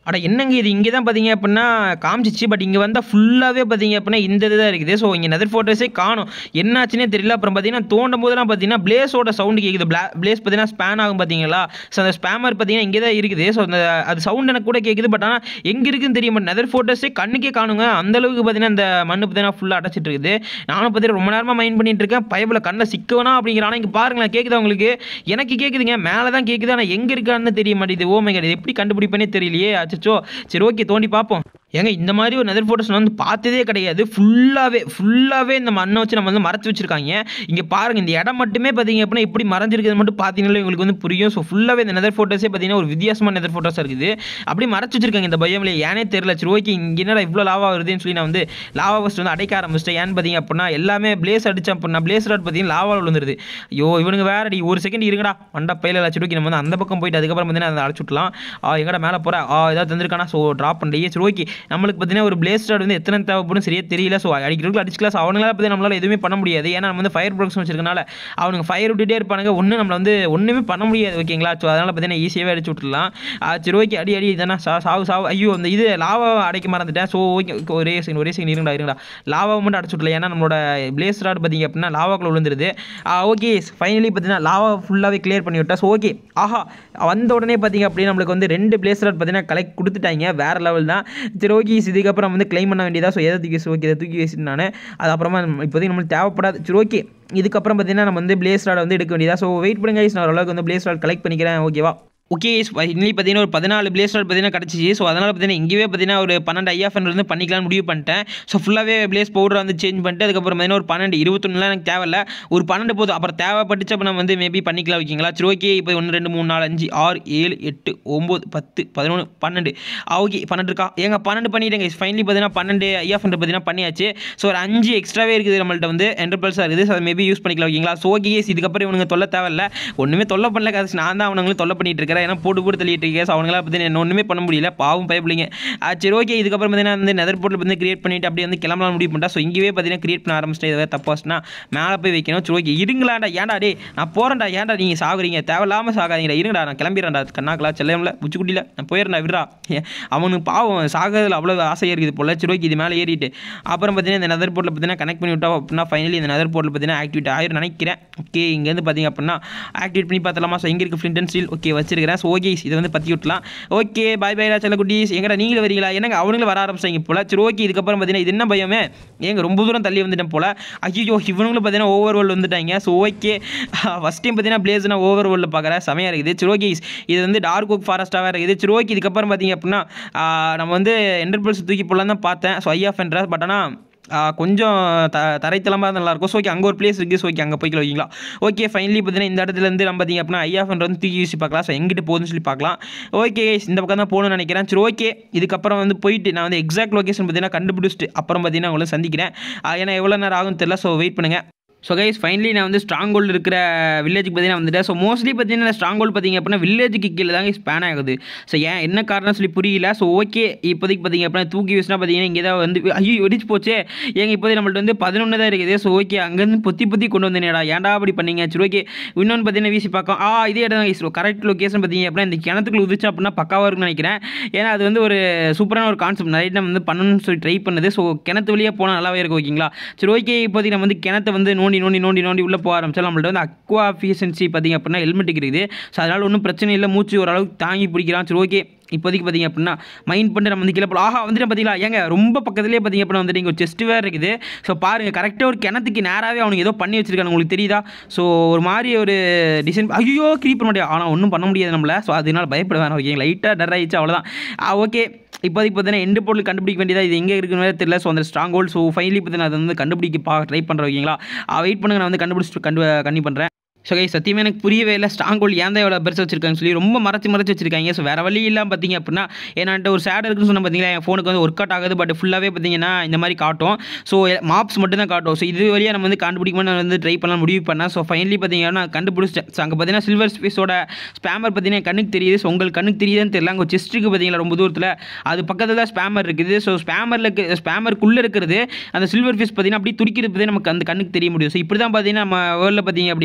அட என்னங்க இது இங்கே தான் பார்த்தீங்க அப்படின்னா காமிச்சிச்சு பட் இங்கே வந்தால் ஃபுல்லாகவே பார்த்தீங்க அப்படின்னா இந்த இது தான் இருக்குது ஸோ இங்கே நெதர் ஃபோட்டோஸே காணும் என்னாச்சுன்னே தெரியல அப்புறம் பார்த்தீங்கன்னா தோண்டும் போதெல்லாம் பார்த்தீங்கன்னா பிளேஸோட சவுண்டு கேட்குது பிளா பிளேஸ் பார்த்தீங்கன்னா ஸ்பேன் ஆகும் பார்த்தீங்களா ஸோ அந்த ஸ்பேமர் பார்த்தீங்கன்னா இங்கே தான் இருக்குது ஸோ அந்த அது சவுண்ட் எனக்கு கூட கேட்குது பட் ஆனால் எங்கே இருக்குன்னு தெரிய மாட்டேன் நெதர் ஃபோட்டோஸே கண்ணுக்கே காணுங்க அந்த அளவுக்கு பார்த்தீங்கன்னா இந்த மண்ணு பார்த்தீங்கன்னா ஃபுல்லாக அடைச்சிட்டு இருக்குது நானும் பார்த்தீங்கன்னா ரொம்ப நேரமாக மைண்ட் பண்ணிட்டு இருக்கேன் பயபில் கண்ணில் சிக்கவனா அப்படிங்கிற ஆனால் இங்கே பாருங்களேன் கேட்குதா உங்களுக்கு எனக்கு கேட்குதுங்க மேலே தான் கேட்குது ஆனால் எங்கே இருக்கான்னு தெரிய மாட்டேங்குது ஓ மைகட் இது எப்படி கண்டுபிடிப்பேனே தெரியலையே அச்சோ சரி ஓகே தோண்டி பார்ப்போம் ஏங்க இந்த மாதிரி ஒரு நெதர் ஃபோட்டோஸ் நான் வந்து பார்த்ததே கிடையாது ஃபுல்லாகவே ஃபுல்லாகவே இந்த மண்ணை வச்சு நம்ம வந்து மறைச்சு வச்சிருக்காங்க இங்கே பாருங்கள் இந்த இடம் மட்டுமே பார்த்தீங்க அப்படின்னா இப்படி மறைஞ்சிருக்கிறது மட்டும் பார்த்தீங்கன்னா உங்களுக்கு வந்து புரியும் ஸோ ஃபுல்லாகவே இந்த நெதர் ஃபோட்டோஸே பார்த்தீங்கன்னா ஒரு வித்தியாசமான நெதர் ஃபோட்டோஸாக இருக்குது அப்படி மறைச்சு வச்சிருக்காங்க இந்த பயமில் ஏனே தெரியல சரி ஓகே இங்கே என்னடா இவ்வளோ லாவா வருதுன்னு சொல்லி நான் வந்து லாவா ஃபஸ்ட் வந்து அடைக்க ஆரம்பிச்சிட்டேன் ஏன்னு பார்த்தீங்க அப்படின்னா எல்லாமே பிளேஸ் அடிச்சேன் அப்படின்னா பிளேஸ் ராட் பார்த்தீங்கன்னா லாவாவில் விழுந்துருது ஐயோ இவனுங்க வேறடி ஒரு செகண்ட் இருங்கடா வண்டா பையில வச்சு ஓகே நம்ம வந்து அந்த பக்கம் போயிட்டு அதுக்கப்புறம் பார்த்தீங்கன்னா அதை அடைச்சு விட்டலாம் ஆ எங்கடா மேலே போகிறேன் ஆ ஏதாவது தந்திருக்கானா ஸோ ட்ராப் பண்ணுறீங்க சரி ஓகே நம்மளுக்கு பார்த்தீங்கன்னா ஒரு பிளேஸ் ராட் வந்து எத்தனை தேவைப்படும் சரியே தெரியல ஸோ அடிக்கிறதுக்கு அடிச்சுக்கலாம் ஸோ அவங்களால பற்றி நம்மளால எதுவுமே பண்ண முடியாது ஏன்னா நம்ம வந்து ஃபயர் ப்ரொடக்ஷன் வச்சிருக்கனால அவனுங்க ஃபயர் விட்டுட்டே இருப்பானுங்க ஒன்றும் நம்மள வந்து ஒன்றுமே பண்ண முடியாது ஓகேங்களா ஸோ அதனால் பார்த்தீங்கன்னா ஈஸியாகவே அடிச்சு விட்டுலாம் ஆ, சரி ஓகே அடி அடி தானே சா சாவு சாவு ஐயோ அந்த இது லாவா அடைக்க மறந்துட்டேன் ஸோ ஓகே ஒரே செகண்ட் ஒரே செகண்ட் இருங்கடா இருங்கடா லாவாவை மட்டும் அடைச்சு விட்டல ஏன்னா நம்மளோட பிளேஸ் ராட் பார்த்தீங்க அப்படின்னா லாவாக்குள்ள விழுந்துருது ஓகே ஃபைனலி பார்த்தீங்கன்னா லாவா ஃபுல்லாகவே கிளியர் பண்ணி விட்டா ஸோ ஓகே ஆஹா வந்த உடனே பார்த்தீங்க அப்படின்னா நம்மளுக்கு வந்து ரெண்டு பிளேஸ் ராட் பார்த்தீங்கன்னா கலெக்ட் கொடுத்துட்டாங்க வேறு லெவல் தான் சரி ஓகே இதுக்கப்புறம் வந்து க்ளைம் பண்ண வேண்டியதா ஸோ எதை தூக்கி ஓகே இதை தூக்கி வச்சுட்டு நான் அது அப்புறமா இப்போதைக்கு நம்மளுக்கு தேவைப்படாது சரி ஓகே இதுக்கப்புறம் பார்த்தீங்கன்னா நம்ம வந்து பிளேஸ் ராட் வந்து எடுக்க வேண்டியதா ஸோ வெயிட் பண்ணுங்க guys, நான் ஓரளவுக்கு வந்து பிளேஸ் ராட் கலெக்ட் பண்ணிக்கிறேன் ஓகேவா ஓகே இன்னி பார்த்தீங்கன்னா ஒரு பதினாலு பிளேஸ் ராட் பார்த்தீங்கன்னா கிடச்சிச்சு ஸோ அதனால் பார்த்தீங்கன்னா இங்கேயே பார்த்தீங்கன்னா ஒரு பன்னெண்டு ஐஎஃப்என் வந்து பண்ணிக்கலாம்னு முடிவு பண்ணிட்டேன் ஸோ ஃபுல்லாகவே பிளேஸ் பவுடர் வந்து சேஞ்ச் பண்ணிட்டு அதுக்கப்புறம் பார்த்தீங்கன்னா ஒரு பன்னெண்டு இருபத்தொன்னுலாம் எனக்கு தேவையில்ல ஒரு பன்னெண்டு போதும் அப்புறம் தேவைப்பட்டுச்சு அப்போ நம்ம வந்து மேபி பண்ணிக்கலாம் ஓகேங்களா சரி ஓகே இப்போ ஒன்று ரெண்டு மூணு நாலு அஞ்சு ஆறு ஏழு எட்டு ஒம்பது பத்து பதினொன்று பன்னெண்டு ஓகே பன்னெண்டு இருக்கா ஏங்க பன்னெண்டு பண்ணிட்டேங்க ஃபைனலி பார்த்தீங்கன்னா பன்னெண்டு ஐஎஃப்என் பார்த்தீங்கன்னா பண்ணியாச்சு ஸோ ஒரு அஞ்சு எக்ஸ்ட்ராவே இருக்குது நம்மள்ட்ட வந்து என்டர்பிரல்ஸாக இருக்குது ஸோ அதை மேபி யூஸ் பண்ணிக்கலாம் ஓகேங்களா ஸோ ஓகே இதுக்கப்புறம் இவனுங்க தொல்லை தேவையில்ல ஒன்றுமே தொல்லை பண்ணல காசு நான் தான் அவனுங்களும் தொல்லை பண்ணிட்டு இருக்கிறேன் ஏன்னா போட்டு போட்டு தள்ளிட்டு இருக்கேன் ஸோ அவங்களால பற்றி என்ன ஒன்றுமே பண்ண முடியல பாவம் பயப்பிள்ளைங்க சரி ஓகே இதுக்கப்புறம் பார்த்தீங்கன்னா வந்து நெதர் போர்ட்டில் வந்து கிரியேட் பண்ணிட்டு அப்படியே வந்து கிளம்பலாம் முடிவு பண்ணிட்டா ஸோ இங்கேயே பார்த்தீங்கன்னா கிரியேட் பண்ண ஆரம்பிச்சிட்டேன் இதை தப்பாச்சுன்னா மேலே போய் வைக்கணும் சரி ஓகே இருங்களாடா ஏன்டா டே நான் போகிறேன்டா ஏன்டா நீங்கள் சாகுறீங்க தேவையில்லாமல் சாகாதீங்கடா இருங்கடா நான் கிளம்பிடுறேன்டா கண்ணாக்கலா செல்லம்ல புச்சுக்குட்டியில் நான் போயிடுறேன் விடுறா ஏன், அவனுக்கு பாவம் சாகிறதுல அவ்வளோ ஆசையாக இருக்குது போல சரி ஓகே இது மேலே ஏறிட்டு அப்புறம் பார்த்தீங்கன்னா இந்த நெதர் போர்ட்டில் பார்த்தீங்கன்னா கனெக்ட் பண்ணி விட்டோம் அப்படின்னா ஃபைனலி இந்த நெதர் போர்ட்டில் பார்த்தீங்கன்னா ஆக்டிவேட் ஆயிரும் நினைக்கிறேன் ஓகே இங்கேருந்து பார்த்தீங்க அப்படின்னா ஆக்டிவேட் பண்ணி பார்த்தலாமா ஸோ எங்கே இருக்குது ஃப்ளிண்ட் அண்ட் ஸ்டீல் ஓகே வச்சிருக்கிறேன் ஸோ ஓகே இதை வந்து பற்றி விட்டலாம் ஓகே பாய் பாய் செல்ல குட்டீஸ் எங்கடா நீங்களே வரீங்களா என்னங்க அவங்களும் வர ஆரம்பிச்சாங்க போல சரி ஓகே இதுக்கப்புறம் பார்த்தீங்கன்னா இது என்ன பயமே ஏங்க ரொம்ப தூரம் தள்ளி வந்துட்டேன் போல ஐயோ இவனுங்களும் பார்த்தீங்கன்னா ஓவர் வேர்ல்டு வந்துட்டாங்க ஸோ ஓகே ஃபஸ்ட் டைம் பார்த்தீங்கன்னா பிளேஸ் நான் ஓவர் வேர்ல்டு பார்க்குறேன் செமையாக இருக்குது சரி ஓகே இது வந்து டார்க் ஓக் ஃபாரஸ்ட்டாக இருக்குது சரி ஓகே இதுக்கப்புறம் பார்த்தீங்க அப்படின்னா ஆ, நம்ம வந்து என்டர்பிரல்ஸ் தூக்கி போடலாம் தான் பார்த்தேன் so eye of enders but ஆனால் ஆ, கொஞ்சம் த தரைத்தளமாக இருந்தால் நல்லாயிருக்கும் ஸோ ஓகே அங்கே ஒரு பிளேஸ் இருக்குது ஸோ ஓகே அங்கே போய்க்கலாம் ஓகேங்களா ஓகே ஃபைனலி பார்த்தீங்கன்னா இந்த இடத்துல இருந்து நம்ம பார்த்தீங்க அப்படின்னா ஐஆஃப் வந்து தூக்கி யூசி பார்க்கலாம் ஸோ எங்கிட்ட போகுதுன்னு சொல்லி பார்க்கலாம் ஓகே இந்த பக்கம் தான் போகணும்னு நினைக்கிறேன் சரி ஓகே இதுக்கப்புறம் வந்து போயிட்டு நான் வந்து எக்ஸாக்ட் லொகேஷன் பார்த்தீங்கன்னா கண்டுபிடிச்சிட்டு அப்புறம் பார்த்தீங்கன்னா உங்களை சந்திக்கிறேன் ஆ, ஏன்னா எவ்வளோ நேரம் ஆகும்னு தெரியல ஸோ வெயிட் பண்ணுங்கள் ஸோ கைஸ் ஃபைனலி நான் வந்து ஸ்ட்ராங் கோல்டு இருக்கிற வில்லேஜுக்கு பார்த்தீங்கன்னா வந்துட்டேன் ஸோ மோஸ்ட்லி பார்த்தீங்கன்னா ஸ்ட்ராங் கோல்டு பார்த்தீங்க அப்படின்னா வில்லேஜுக்கு கீழே தாங்க ஸ்பேன் ஆகுது ஸோ ஏன் என்ன காரணம் சொல்லி புரியல ஸோ ஓகே இப்போதைக்கு பார்த்தீங்க அப்படின்னா தூக்கி வீசினா பார்த்தீங்கன்னா இங்கே தான் வந்து ஐயோ வெடிச்சு போச்சே ஏங்க இப்போதைக்கு நம்மள்ட்ட வந்து பதினொன்று தான் இருக்குது ஸோ ஓகே அங்கேருந்து பொத்தி பொத்தி கொண்டு வந்தேனேடா ஏன்டா அப்படி பண்ணீங்க சரி ஓகே இன்னொன்று பார்த்தீங்கன்னா வீசி பார்க்கும் ஆ இதே இடம் தான் கரெக்ட் லொக்கேஷன் பார்த்தீங்க அப்படின்னா இந்த கிணத்துக்குள்ள உதிச்சு அப்படின்னா பக்காவாக இருக்கும்னு நினைக்கிறேன் ஏன்னா அது வந்து ஒரு சூப்பரான ஒரு கான்செப்ட் நிறைய time வந்து பண்ணணும்னு சொல்லி ட்ரை பண்ணுது ஸோ கிணத்து வழியாக போனால் நல்லாவே இருக்கும் ஓகேங்களா சரி ஓகே இப்போதைக்கு நம்ம வந்து கிணத்தை வந்து நோண்டி நோண்டி நோண்டி நோண்டி உள்ளே போக ஆரம்பிச்சாலும் நம்மள்ட்ட வந்து அக்வா எஃபிஷியன்சி பார்த்தீங்க அப்படின்னா ஹெல்மெட் இருக்குது ஸோ அதனால் ஒன்றும் பிரச்சனை இல்லை மூச்சு ஓரளவுக்கு தாங்கி பிடிக்கலாம் சரி ஓகே இப்போதைக்கு பார்த்தீங்க அப்படின்னா மைண்ட் பண்ணிட்டு நம்ம வந்து கீழே போகலாம் ஆஹா வந்துட்டு பார்த்தீங்களா ஏங்க ரொம்ப பக்கத்துலேயே பார்த்தீங்க அப்படின்னா வந்துட்டு இங்கே ஒரு செஸ்ட் வேறு இருக்குது ஸோ பாருங்கள் கரெக்டாக ஒரு கிணத்துக்கு நேராகவே அவனுக்கு ஏதோ பண்ணி வச்சிருக்காங்க உங்களுக்கு தெரியுதா ஸோ ஒரு மாதிரி ஒரு டிசைன் ஐயோ க்ரீப் பண்ண முடியாது ஆனால் ஒன்றும் பண்ண முடியாது நம்மள ஸோ அதனால பயப்பட வேணாம் ஓகே லைட்டாக டர் ஆயிடுச்சு அவ்வளோதான் ஓகே இப்போதைக்கு பார்த்தீங்கன்னா எண்டு பொருள் கண்டுபிடிக்க வேண்டியதா இது எங்கே இருக்குன்னு தெரியல ஸோ அந்த ஸ்ட்ராங் ஹோல்ட் ஸோ ஃபைனலி பார்த்தீங்கன்னா அதை வந்து கண்டுபிடிக்க பா ட்ரை பண்ணுறேன் ஓகேங்களா வெயிட் பண்ணுங்க நான் வந்து கண்டுபிடிச்சிட்டு கண்டு கண்ணி பண்ணுறேன் ஸோ கை சத்தியமே எனக்கு புரியவே இல்லை ஸ்ட்ராங் ஹோல்ட் ஏன் தான் எவ்வளோ பெருசாக வச்சிருக்காங்கன்னு சொல்லி ரொம்ப மறைச்சு மறைச்சு வச்சிருக்காங்க ஸோ வேறு வழி இல்லாமல் பார்த்தீங்க அப்படின்னா ஏன்னாட்ட ஒரு சேட் இருக்குன்னு சொன்ன பார்த்தீங்களா என் ஃபோனுக்கு வந்து ஒர்க் அவுட் ஆகுது பட் ஃபுல்லாகவே பார்த்தீங்கன்னா இந்த மாதிரி காட்டும் ஸோ மாப்ஸ் மட்டும் தான் காட்டும் ஸோ இது வழியாக நம்ம வந்து கண்டுபிடிக்கணும்னு நான் வந்து ட்ரை பண்ணலாம் முடிவு பண்ணேன் ஸோ ஃபைனலி பார்த்தீங்கன்னா நான் கண்டுபிடிச்சிட்டேன் ஸோ அங்கே பார்த்தீங்கன்னா சில்வர் ஸ்பேஸோட ஸ்பேமர் பார்த்தீங்கன்னா கண்ணுக்கு தெரியுது ஸோ உங்களுக்கு கண்ணுக்கு தெரியுதுன்னு தெரியல அங்கே செஸ்ட் இருக்குது பார்த்தீங்களா ரொம்ப தூரத்தில் அது பக்கத்தில் தான் ஸ்பேமர் இருக்குது ஸோ ஸ்பேமரில் ஸ்பேமருக்குள்ளே இருக்கிறது அந்த சில்வர் ஃபிஷ் பார்த்தீங்கன்னா அப்படியே துடிக்கிறது பார்த்தீங்கன்னா நமக்கு அந்த கண்ணுக்கு தெரிய முடியும் ஸோ இப்படி தான் பார்த்தீங்கன்னா நம்ம வேர்ல்டில் பார்த்தீங்க அப்படின்னா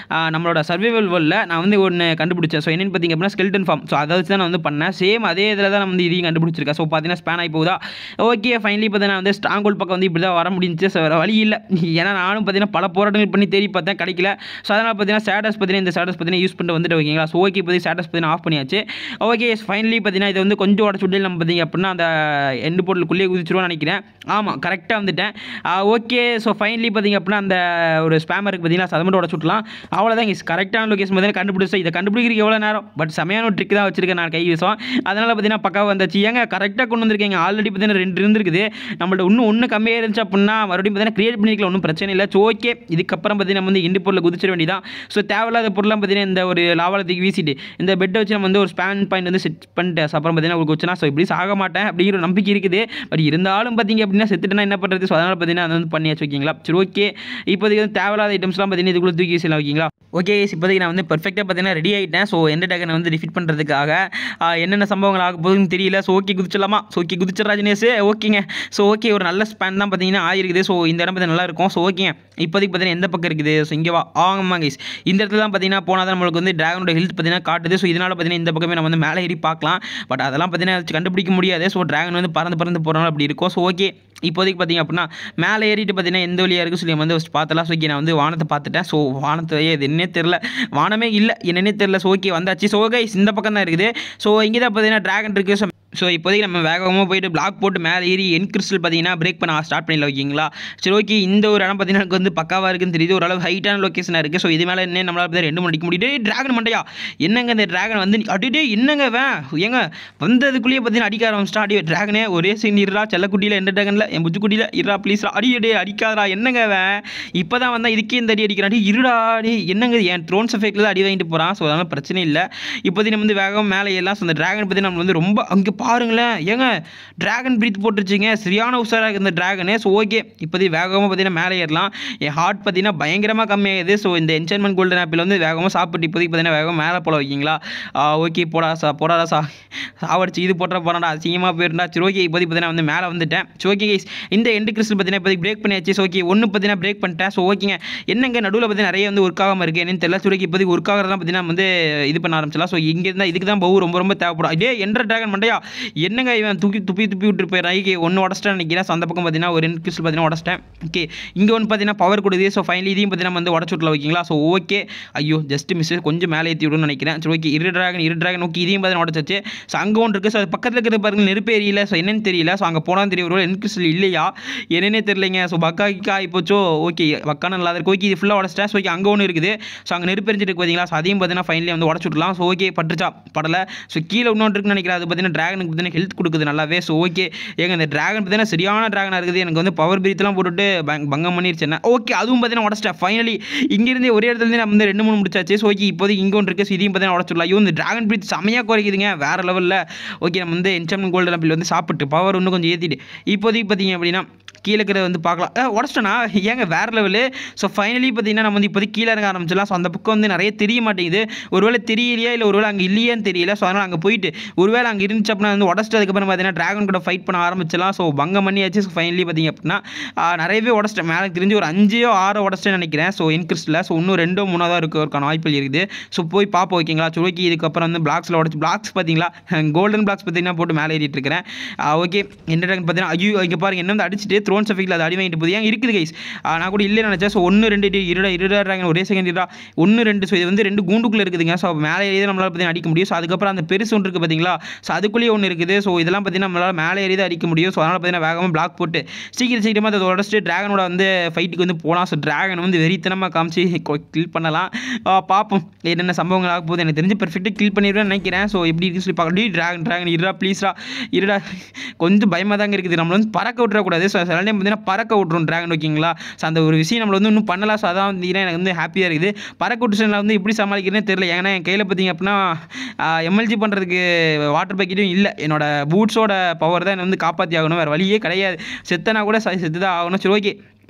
நம்மளோட சர்வைவல் வேர்ல்டில் நான் வந்து ஒன்று கண்டுபிடிச்சேன் ஸோ என்னென்னு பார்த்தீங்க அப்படின்னா ஸ்கெல்டன் ஃபார்ம் ஸோ அதை வச்சு தான் நான் வந்து பண்ணேன் சேம் அதே இதில் தான் நான் வந்து இதையும் கண்டுபிடிச்சிருக்கேன் ஸோ பார்த்தீங்கன்னா ஸ்பேன் ஆகி போகுதா ஓகே ஃபைனலி பார்த்தீங்கன்னா வந்து ஸ்ட்ராங் ஹோல் பக்கம் வந்து இப்படி தான் வர முடிஞ்சுச்சு ஸோ வேறு வழி இல்லை ஏன்னா நானும் பார்த்தீங்கன்னா பல போராட்டங்கள் பண்ணி தேடி பார்த்தேன் கிடைக்கல ஸோ அதனால் பார்த்தீங்கன்னா ஸ்டேட்டஸ் பார்த்தீங்கன்னா இந்த ஸ்டேட்டஸ் பார்த்தீங்கன்னா யூஸ் பண்ணிட்டு வந்துட்டு ஓகேங்களா ஸோ ஓகே இப்போ ஸ்டேட்டஸ் பார்த்தீங்கன்னா ஆஃப் பண்ணியாச்சு ஓகே ஃபைனலி பார்த்தீங்கன்னா இது வந்து கொஞ்சம் உடச்சு விட்டு நம்ம பார்த்தீங்க அப்படின்னா அந்த எண்டு போர்ட்டலுக்குள்ளேயே குதிச்சிருவோம்னு நினைக்கிறேன் ஆமாம் கரெக்டாக வந்துட்டேன் ஓகே ஸோ ஃபைனலி பார்த்தீங்க அப்படின்னா அந்த ஒரு ஸ்பேமருக்கு பார்த்தீங்கன்னா அதை மட்டும் உடச்சு விட்லாம் அவ்வளோதான் இஸ் கரெக்டான லொகேஷன் பார்த்தீங்கன்னா கண்டுபிடிச்சேன் இதை கண்டுபிடிக்கிறதுக்கு எவ்வளோ நேரம் பட் செமையான ஒரு ட்ரிக் தான் வச்சிருக்கேன் நான் கை வீசம் அதனால் பார்த்தீங்கன்னா பக்காவாக வந்துச்சு ஏங்க கரெக்டாக கொண்டு வந்திருக்கீங்க ஆல்ரெடி பார்த்தீங்கன்னா ரெண்டு இருந்திருக்குது நம்மள்ட்ட இன்னும் ஒன்று கம்மியாக இருந்துச்சு அப்படின்னா மறுபடியும் பார்த்தீங்கன்னா கிரியேட் பண்ணிக்கலாம் ஒன்றும் பிரச்சனை இல்லை ஸோ ஓகே இதுக்கப்புறம் பார்த்தீங்கன்னா நம்ம வந்து இண்டு பொருளை குதிச்சிட வேண்டியதான் ஸோ தேவையில்லாத பொருளாக பார்த்தீங்கன்னா இந்த ஒரு லாவலத்துக்கு வீசிட்டு இந்த பெட்டை வச்சு நம்ம வந்து ஒரு ஸ்பேன் பாயிண்ட் வந்து செட் பண்ணிட்டு அப்புறம் பார்த்தீங்கன்னா ஒரு குச்சினா ஸோ இப்படி சாக மாட்டேன் அப்படிங்கிற ஒரு நம்பிக்கை இருக்குது பட் இருந்தாலும் பார்த்தீங்க அப்படின்னா செத்துட்டேன்னா என்ன பண்ணுறது ஸோ அதனால் பார்த்தீங்கன்னா அதை வந்து பண்ணியாச்சு ஓகேங்களா சரி ஓகே இப்போதைக்கு வந்து தேவையில்லாத ஐட்டம்ஸ்லாம் பார்த்தீங்கன்னா இதுக்குள்ளே தூக்கி வீசலாம் ஓகேங்களா ஓகே இப்போதைக்கு நான் வந்து பெர்ஃபெக்டாக பார்த்தீங்கன்னா ரெடி ஆகிட்டேன் ஸோ எந்த டேக்கனை வந்து டிஃபிட் பண்ணுறதுக்காக என்னென்ன சம்பவங்கள் ஆக போகுதுன்னு தெரியல ஸோ ஓகே குதிச்சிடலாமா ஸோ ஓகே குதிச்சிடா ஜினேஷ் ஓகேங்க ஸோ ஓகே ஒரு நல்ல ஸ்பேன் தான் பார்த்தீங்கன்னா ஆயிருக்குது ஸோ இந்த இடம் பார்த்தீங்கன்னா நல்லா இருக்கும் ஸோ ஓகேங்க இப்போதைக்கு பார்த்தீங்கன்னா எந்த பக்கம் இருக்குது ஸோ இங்கே வா ஆமாம் கைஸ் இந்த இடத்துல தான் பார்த்தீங்கன்னா போனால் தான் நம்மளுக்கு வந்து டிராகனோட ஹெல்த் பார்த்தீங்கன்னா காட்டுது ஸோ இதனால் பார்த்தீங்கன்னா இந்த பக்கமே நம்ம வந்து மேலே ஏறி பார்க்கலாம் பட் அதெல்லாம் பார்த்தீங்கன்னா கண்டுபிடிக்க முடியாது ஸோ டிராகன் வந்து பறந்து பறந்து போகிறனால அப்படி இருக்கும் ஸோ ஓகே இப்போதைக்கு பார்த்தீங்க அப்படின்னா மேலே ஏறிட்டு பார்த்தீங்கன்னா எந்த வழியாக இருக்குது சொல்லி வந்து பார்த்தலாம் ஸோ ஓகே நான் வந்து வானத்தை பார்த்துட்டேன் ஸோ வானத்தை இது என்னன்னே தெரில வானமே இல்லை என்னன்னே தெரில ஸோ ஓகே வந்தாச்சு ஸோ கைஸ் இந்த பக்கம் தான் இருக்குது ஸோ இங்கே தான் பார்த்தீங்கன்னா டிராகன் இருக்குது ஸோ ஸோ இப்போதைக்கு நம்ம வேகமாக போயிட்டு பிளாக் போட்டு மேலே ஏறி என் கிறிஸ்டல் பார்த்தீங்கன்னா பிரேக் பண்ண ஸ்டார்ட் பண்ணிடலாம் ஓகேங்களா சரி ஓகே இந்த ஒரு இடம் பார்த்தீங்கன்னா எனக்கு வந்து பக்காவாக இருக்குன்னு தெரியுது ஓரளவு ஹைட்டான லொக்கேஷனாக இருக்குது ஸோ இது மேலே என்ன நம்மளால் பார்த்தா ரெண்டு மணிக்கு முடியுது டிராகன் மண்டையா என்னங்க இந்த டிராகன் வந்து அடிடே என்னங்க வேன் ஏங்க வந்ததுக்குள்ளேயே பார்த்தீங்கன்னா அடிக்க ஆரம்பிச்சிட்டா அடி டிராகனே ஒரே சீன் இருடா செல்லக்குட்டியில் எந்த டிராகனில் என் புஜுக்குட்டியில் இருடா ப்ளீஸ்ரா அடி அடி அடிக்காதடா என்னங்க வேன் இப்போ தான் வந்தால் இதுக்கே இந்த அடி அடிக்கிறான் அடி இருடா அடி என்னங்க என் ட்ரோன்ஸ் எஃபெக்டில் தான் அடி வாங்கிட்டு போகிறான் ஸோ அதனால் பிரச்சனை இல்லை இப்போதைக்கு நம்ம வந்து வேகம் மேலே எல்லாம் ஸோ அந்த டிராகன் பற்றி நம்ம வந்து ரொம்ப அங்கே பாருங்களேன் ஏங்க டிராகன் பிரீத் போட்டுருச்சுங்க சரியான உஷாராக இருக்குது இந்த டிராகனு ஸோ ஓகே இப்போதைக்கு வேகமாக பார்த்தீங்கன்னா மேலே ஏறலாம் என் ஹார்ட் பார்த்தீங்கன்னா பயங்கரமாக கம்மியாகுது ஸோ இந்த என்சைன்மெண்ட் கோல்டன் ஆப்பிள் வந்து வேகமாக சாப்பிட்டு இப்போதைக்கு பார்த்தீங்கன்னா வேகமாக மேலே போல வைக்கிங்களா ஓகே போடா சா போடாடா சா சாவடிச்சு இது போட்டுற போறாடா அசிங்கமாக போயிருந்தா சரி ஓகே இப்போதைக்கு பார்த்தீங்கன்னா வந்து மேலே வந்துட்டேன் ஸோ ஓகே கைஸ் இந்த எண்டு கிறிஸ்டல் பார்த்தீங்கன்னா இப்போதைக்கு பிரேக் பண்ணியாச்சு ஸோ ஓகே ஒன்று பார்த்தீங்கன்னா பிரேக் பண்ணிட்டேன் ஸோ ஓகேங்க என்னங்க நடுவில் பார்த்தீங்கன்னா நிறைய வந்து ஒர்க் ஆகாமல் இருக்குது என்னன்னு தெரியல சரி ஓகே இப்போதைக்கு ஒர்க் ஆகிறதா பார்த்தீங்கன்னா வந்து இது பண்ண ஆரம்பிச்சலாம் ஸோ இங்கே இருந்தால் இதுக்கு தான் பவு ரொம்ப ரொம்ப தேவைப்படும் இதே என்ற டிராகன் மண்டையா என்னங்க இவன் தூக்கி துப்பி துப்பி விட்டு போயிடறான் ஐக்கு ஒன்று உடச்சிட்டேன் நினைக்கிறேன் ஸோ அந்த பக்கம் பார்த்தீங்கன்னா ஒரு ரெண்டு கிறிஸ்டல் பார்த்தீங்கன்னா உடச்சிட்டேன் ஓகே இங்கே ஒன்று பார்த்தீங்கன்னா பவர் கொடுக்குது ஸோ ஃபைனலி இதையும் பார்த்தீங்கன்னா வந்து உடச்சு விட்ல வைக்கிங்களா ஸோ ஓகே ஐயோ ஜஸ்ட் மிஸ் கொஞ்சம் மேலே ஏற்றி விடுன்னு நினைக்கிறேன் சரி ஓகே இரு டிராகன் இரு டிராகன் ஓகே இதையும் பார்த்தீங்கன்னா உடச்சாச்சு ஸோ அங்கே ஒன்று இருக்குது ஸோ அது பக்கத்தில் இருக்கிறது பாருங்க நெருப்பு எரியல ஸோ என்னன்னு தெரியல ஸோ அங்கே போனால் தெரிய ஒரு என்கிறிஸ்டல் இல்லையா என்னன்னே தெரியலைங்க ஸோ பக்கா கிக்கா ஆகிப்போச்சோ ஓகே பக்கான இல்லாத இருக்கு ஓகே இது ஃபுல்லாக உடச்சிட்டேன் ஸோ ஓகே அங்கே ஒன்று இருக்குது ஸோ அங்கே நெருப்பு எரிஞ்சிட்டு இருக்கு பார்த்தீங்களா ஸோ அதையும் பார்த்தீங்கன்னா ஃபைனலி வந்து உடச்சு விடலாம் ஸோ ஓகே பட்டுச்சா படலை ஸோ கீழே இன்னொன்று இருக்குன்னு நினைக்கிறேன் அது பார்த்தீங்கன்னா டிராகனுக்கு பார்த்தீங்கன்னா ஹெல்த் கொடுக்குது நல்லாவே ஸோ ஓகே ஏங்க இந்த டிராகன் பார்த்தீங்கன்னா சரியான டிராகனாக இருக்குது எனக்கு வந்து பவர் பிரீத்லாம் போட்டுட்டு பங் பங்கம் பண்ணிருச்சு என்ன ஓகே அதுவும் பார்த்தீங்கன்னா உடச்சிட்டேன் ஃபைனலி இங்கேருந்து ஒரே இடத்துல இருந்து நம்ம வந்து ரெண்டு மூணு முடிச்சாச்சு ஸோ ஓகே இப்போதைக்கு இங்கே ஒன்று இருக்குது ஸோ இதையும் பார்த்தீங்கன்னா உடச்சிடலாம் ஐயோ இந்த டிராகன் பிரீத் செமையாக குறைக்குதுங்க வேறு லெவலில் ஓகே நம்ம வந்து என்சாம் கோல்டு லம்பில் வந்து சாப்பிட்டு பவர் இன்னும் கொஞ்சம் ஏற்றிட்டு இப்போதைக்கு பார்த்தீங்க அப்படின்னா கீழே இருக்கிறத வந்து பார்க்கலாம் ஏ உடச்சிட்டேனா ஏங்க வேறு லெவலு ஸோ ஃபைனலி பார்த்தீங்கன்னா நம்ம வந்து இப்போதைக்கு கீழே இறங்க ஆரம்பிச்சிடலாம் ஸோ அந்த பக்கம் வந்து நிறைய தெரிய மாட்டேங்குது ஒருவேளை தெரியலையா இல்லை ஒருவேளை அங்கே இல்லையான்னு தெரியல ஸோ அதனால் அங்கே போயிட்டு ஒருவேளை அங்கே இருந்துச்சு அப்படின்னா வந்து உடச்சிட்டதுக்கப்புறம் பார்த்தீங்கன்னா டிராகன் கூட ஃபைட் பண்ண ஆரம்பிச்சிடலாம் ஸோ பங்கம் பண்ணியாச்சு ஸோ ஃபைனலி பார்த்தீங்க அப்படின்னா ஆ, நிறையவே உடச்சிட்டேன் மேலே தெரிஞ்சு ஒரு அஞ்சோ ஆறோ உடச்சிட்டேன்னு நினைக்கிறேன் ஸோ இன்க்ரிஸ்டில் ஸோ இன்னும் ரெண்டோ மூணோ தான் இருக்கிறதுக்கான வாய்ப்புகள் இருக்குது ஸோ போய் பார்ப்போம் ஓகேங்களா ஸோ ஓகே இதுக்கப்புறம் வந்து பிளாக்ஸில் உடச்சு பிளாக்ஸ் பார்த்தீங்களா கோல்டன் பிளாக்ஸ் பார்த்தீங்கன்னா போட்டு மேலே ஏறிட்டு இருக்கிறேன் ஓகே என்ன டிராகன் பார்த்தீங்கன்னா ஐயோ இங்கே பாருங்க என்ன வந்து அடிச்சுட்டு த்ரோன் சஃபிக்கில் அது அடி வாங்கிட்டு போகுது ஏன் இருக்குது கைஸ் நான் கூட இல்லைன்னு நினச்சேன் ஸோ ஒன்று ரெண்டு டி- இருடா இருடா டிராகன் ஒரே செகண்ட் இருடா ஒன்று ரெண்டு ஸோ இது வந்து ரெண்டு கூண்டுக்குள்ளே இருக்குதுங்க ஸோ மேலே ஏறி நம்மளால் பார்த்தீங்கன்னா அடிக்க முடியும் ஸோ அதுக்கப்புறம் அந்த பெருசு ஒன்று இருக்குது பார்த்தீங்களா ஸோ அதுக்குள்ளேயே ஒன்று இருக்குது ஸோ இதெல்லாம் பார்த்தீங்கன்னா நம்மளால் மேலே ஏறி தான் அடிக்க முடியும் ஸோ அதனால் பார்த்தீங்கன்னா வேகமாக பிளாக் போட்டு சீக்கிரம் சீக்கிரமாக அதை உடச்சிட்டு டிராகனோட வந்து ஃபைட்டுக்கு வந்து போகலாம் ஸோ டிராகன் வந்து வெறித்தனமாக காமிச்சு கில் பண்ணலாம் ஆ, பார்ப்போம் என்னென்ன சம்பவங்கள் ஆக போகுது எனக்கு தெரிஞ்சு பெர்ஃபெக்டாக கில் பண்ணிடுவேன்னு நினைக்கிறேன் ஸோ எப்படி இருக்குன்னு சொல்லி பார்க்கணும் டிராகன் டிராகன் இருடா ப்ளீஸ்ரா இருடா கொஞ்சம் பயமாக தாங்க இருக்குது நம்மள வந்து பறக்க விட்டுறக்கூடாது ஸோ சில டைம் பார்த்தீங்கன்னா பறக்க விட்ருவோம் டிராகன் ஓகேங்களா ஸோ அந்த ஒரு விஷயம் நம்மள வந்து இன்னும் பண்ணலாம் ஸோ அதான் வந்து எனக்கு வந்து ஹாப்பியாக இருக்குது பறக்க விட்டு வந்து எப்படி சமாளிக்கிறேன்னு தெரியல ஏன்னா என் கையில் பார்த்தீங்க அப்படின்னா எம்எல்ஜி பண்ணுறதுக்கு வாட்டர் பேக்கெட்டும் இல்லை என்னோட பூட்ஸோட பவர் தான் என்னை வந்து காப்பாற்றி ஆகணும் வேறு வழியே கிடையாது செத்தனா கூட ச- செத்து தான் ஆகணும் சரி ஓகே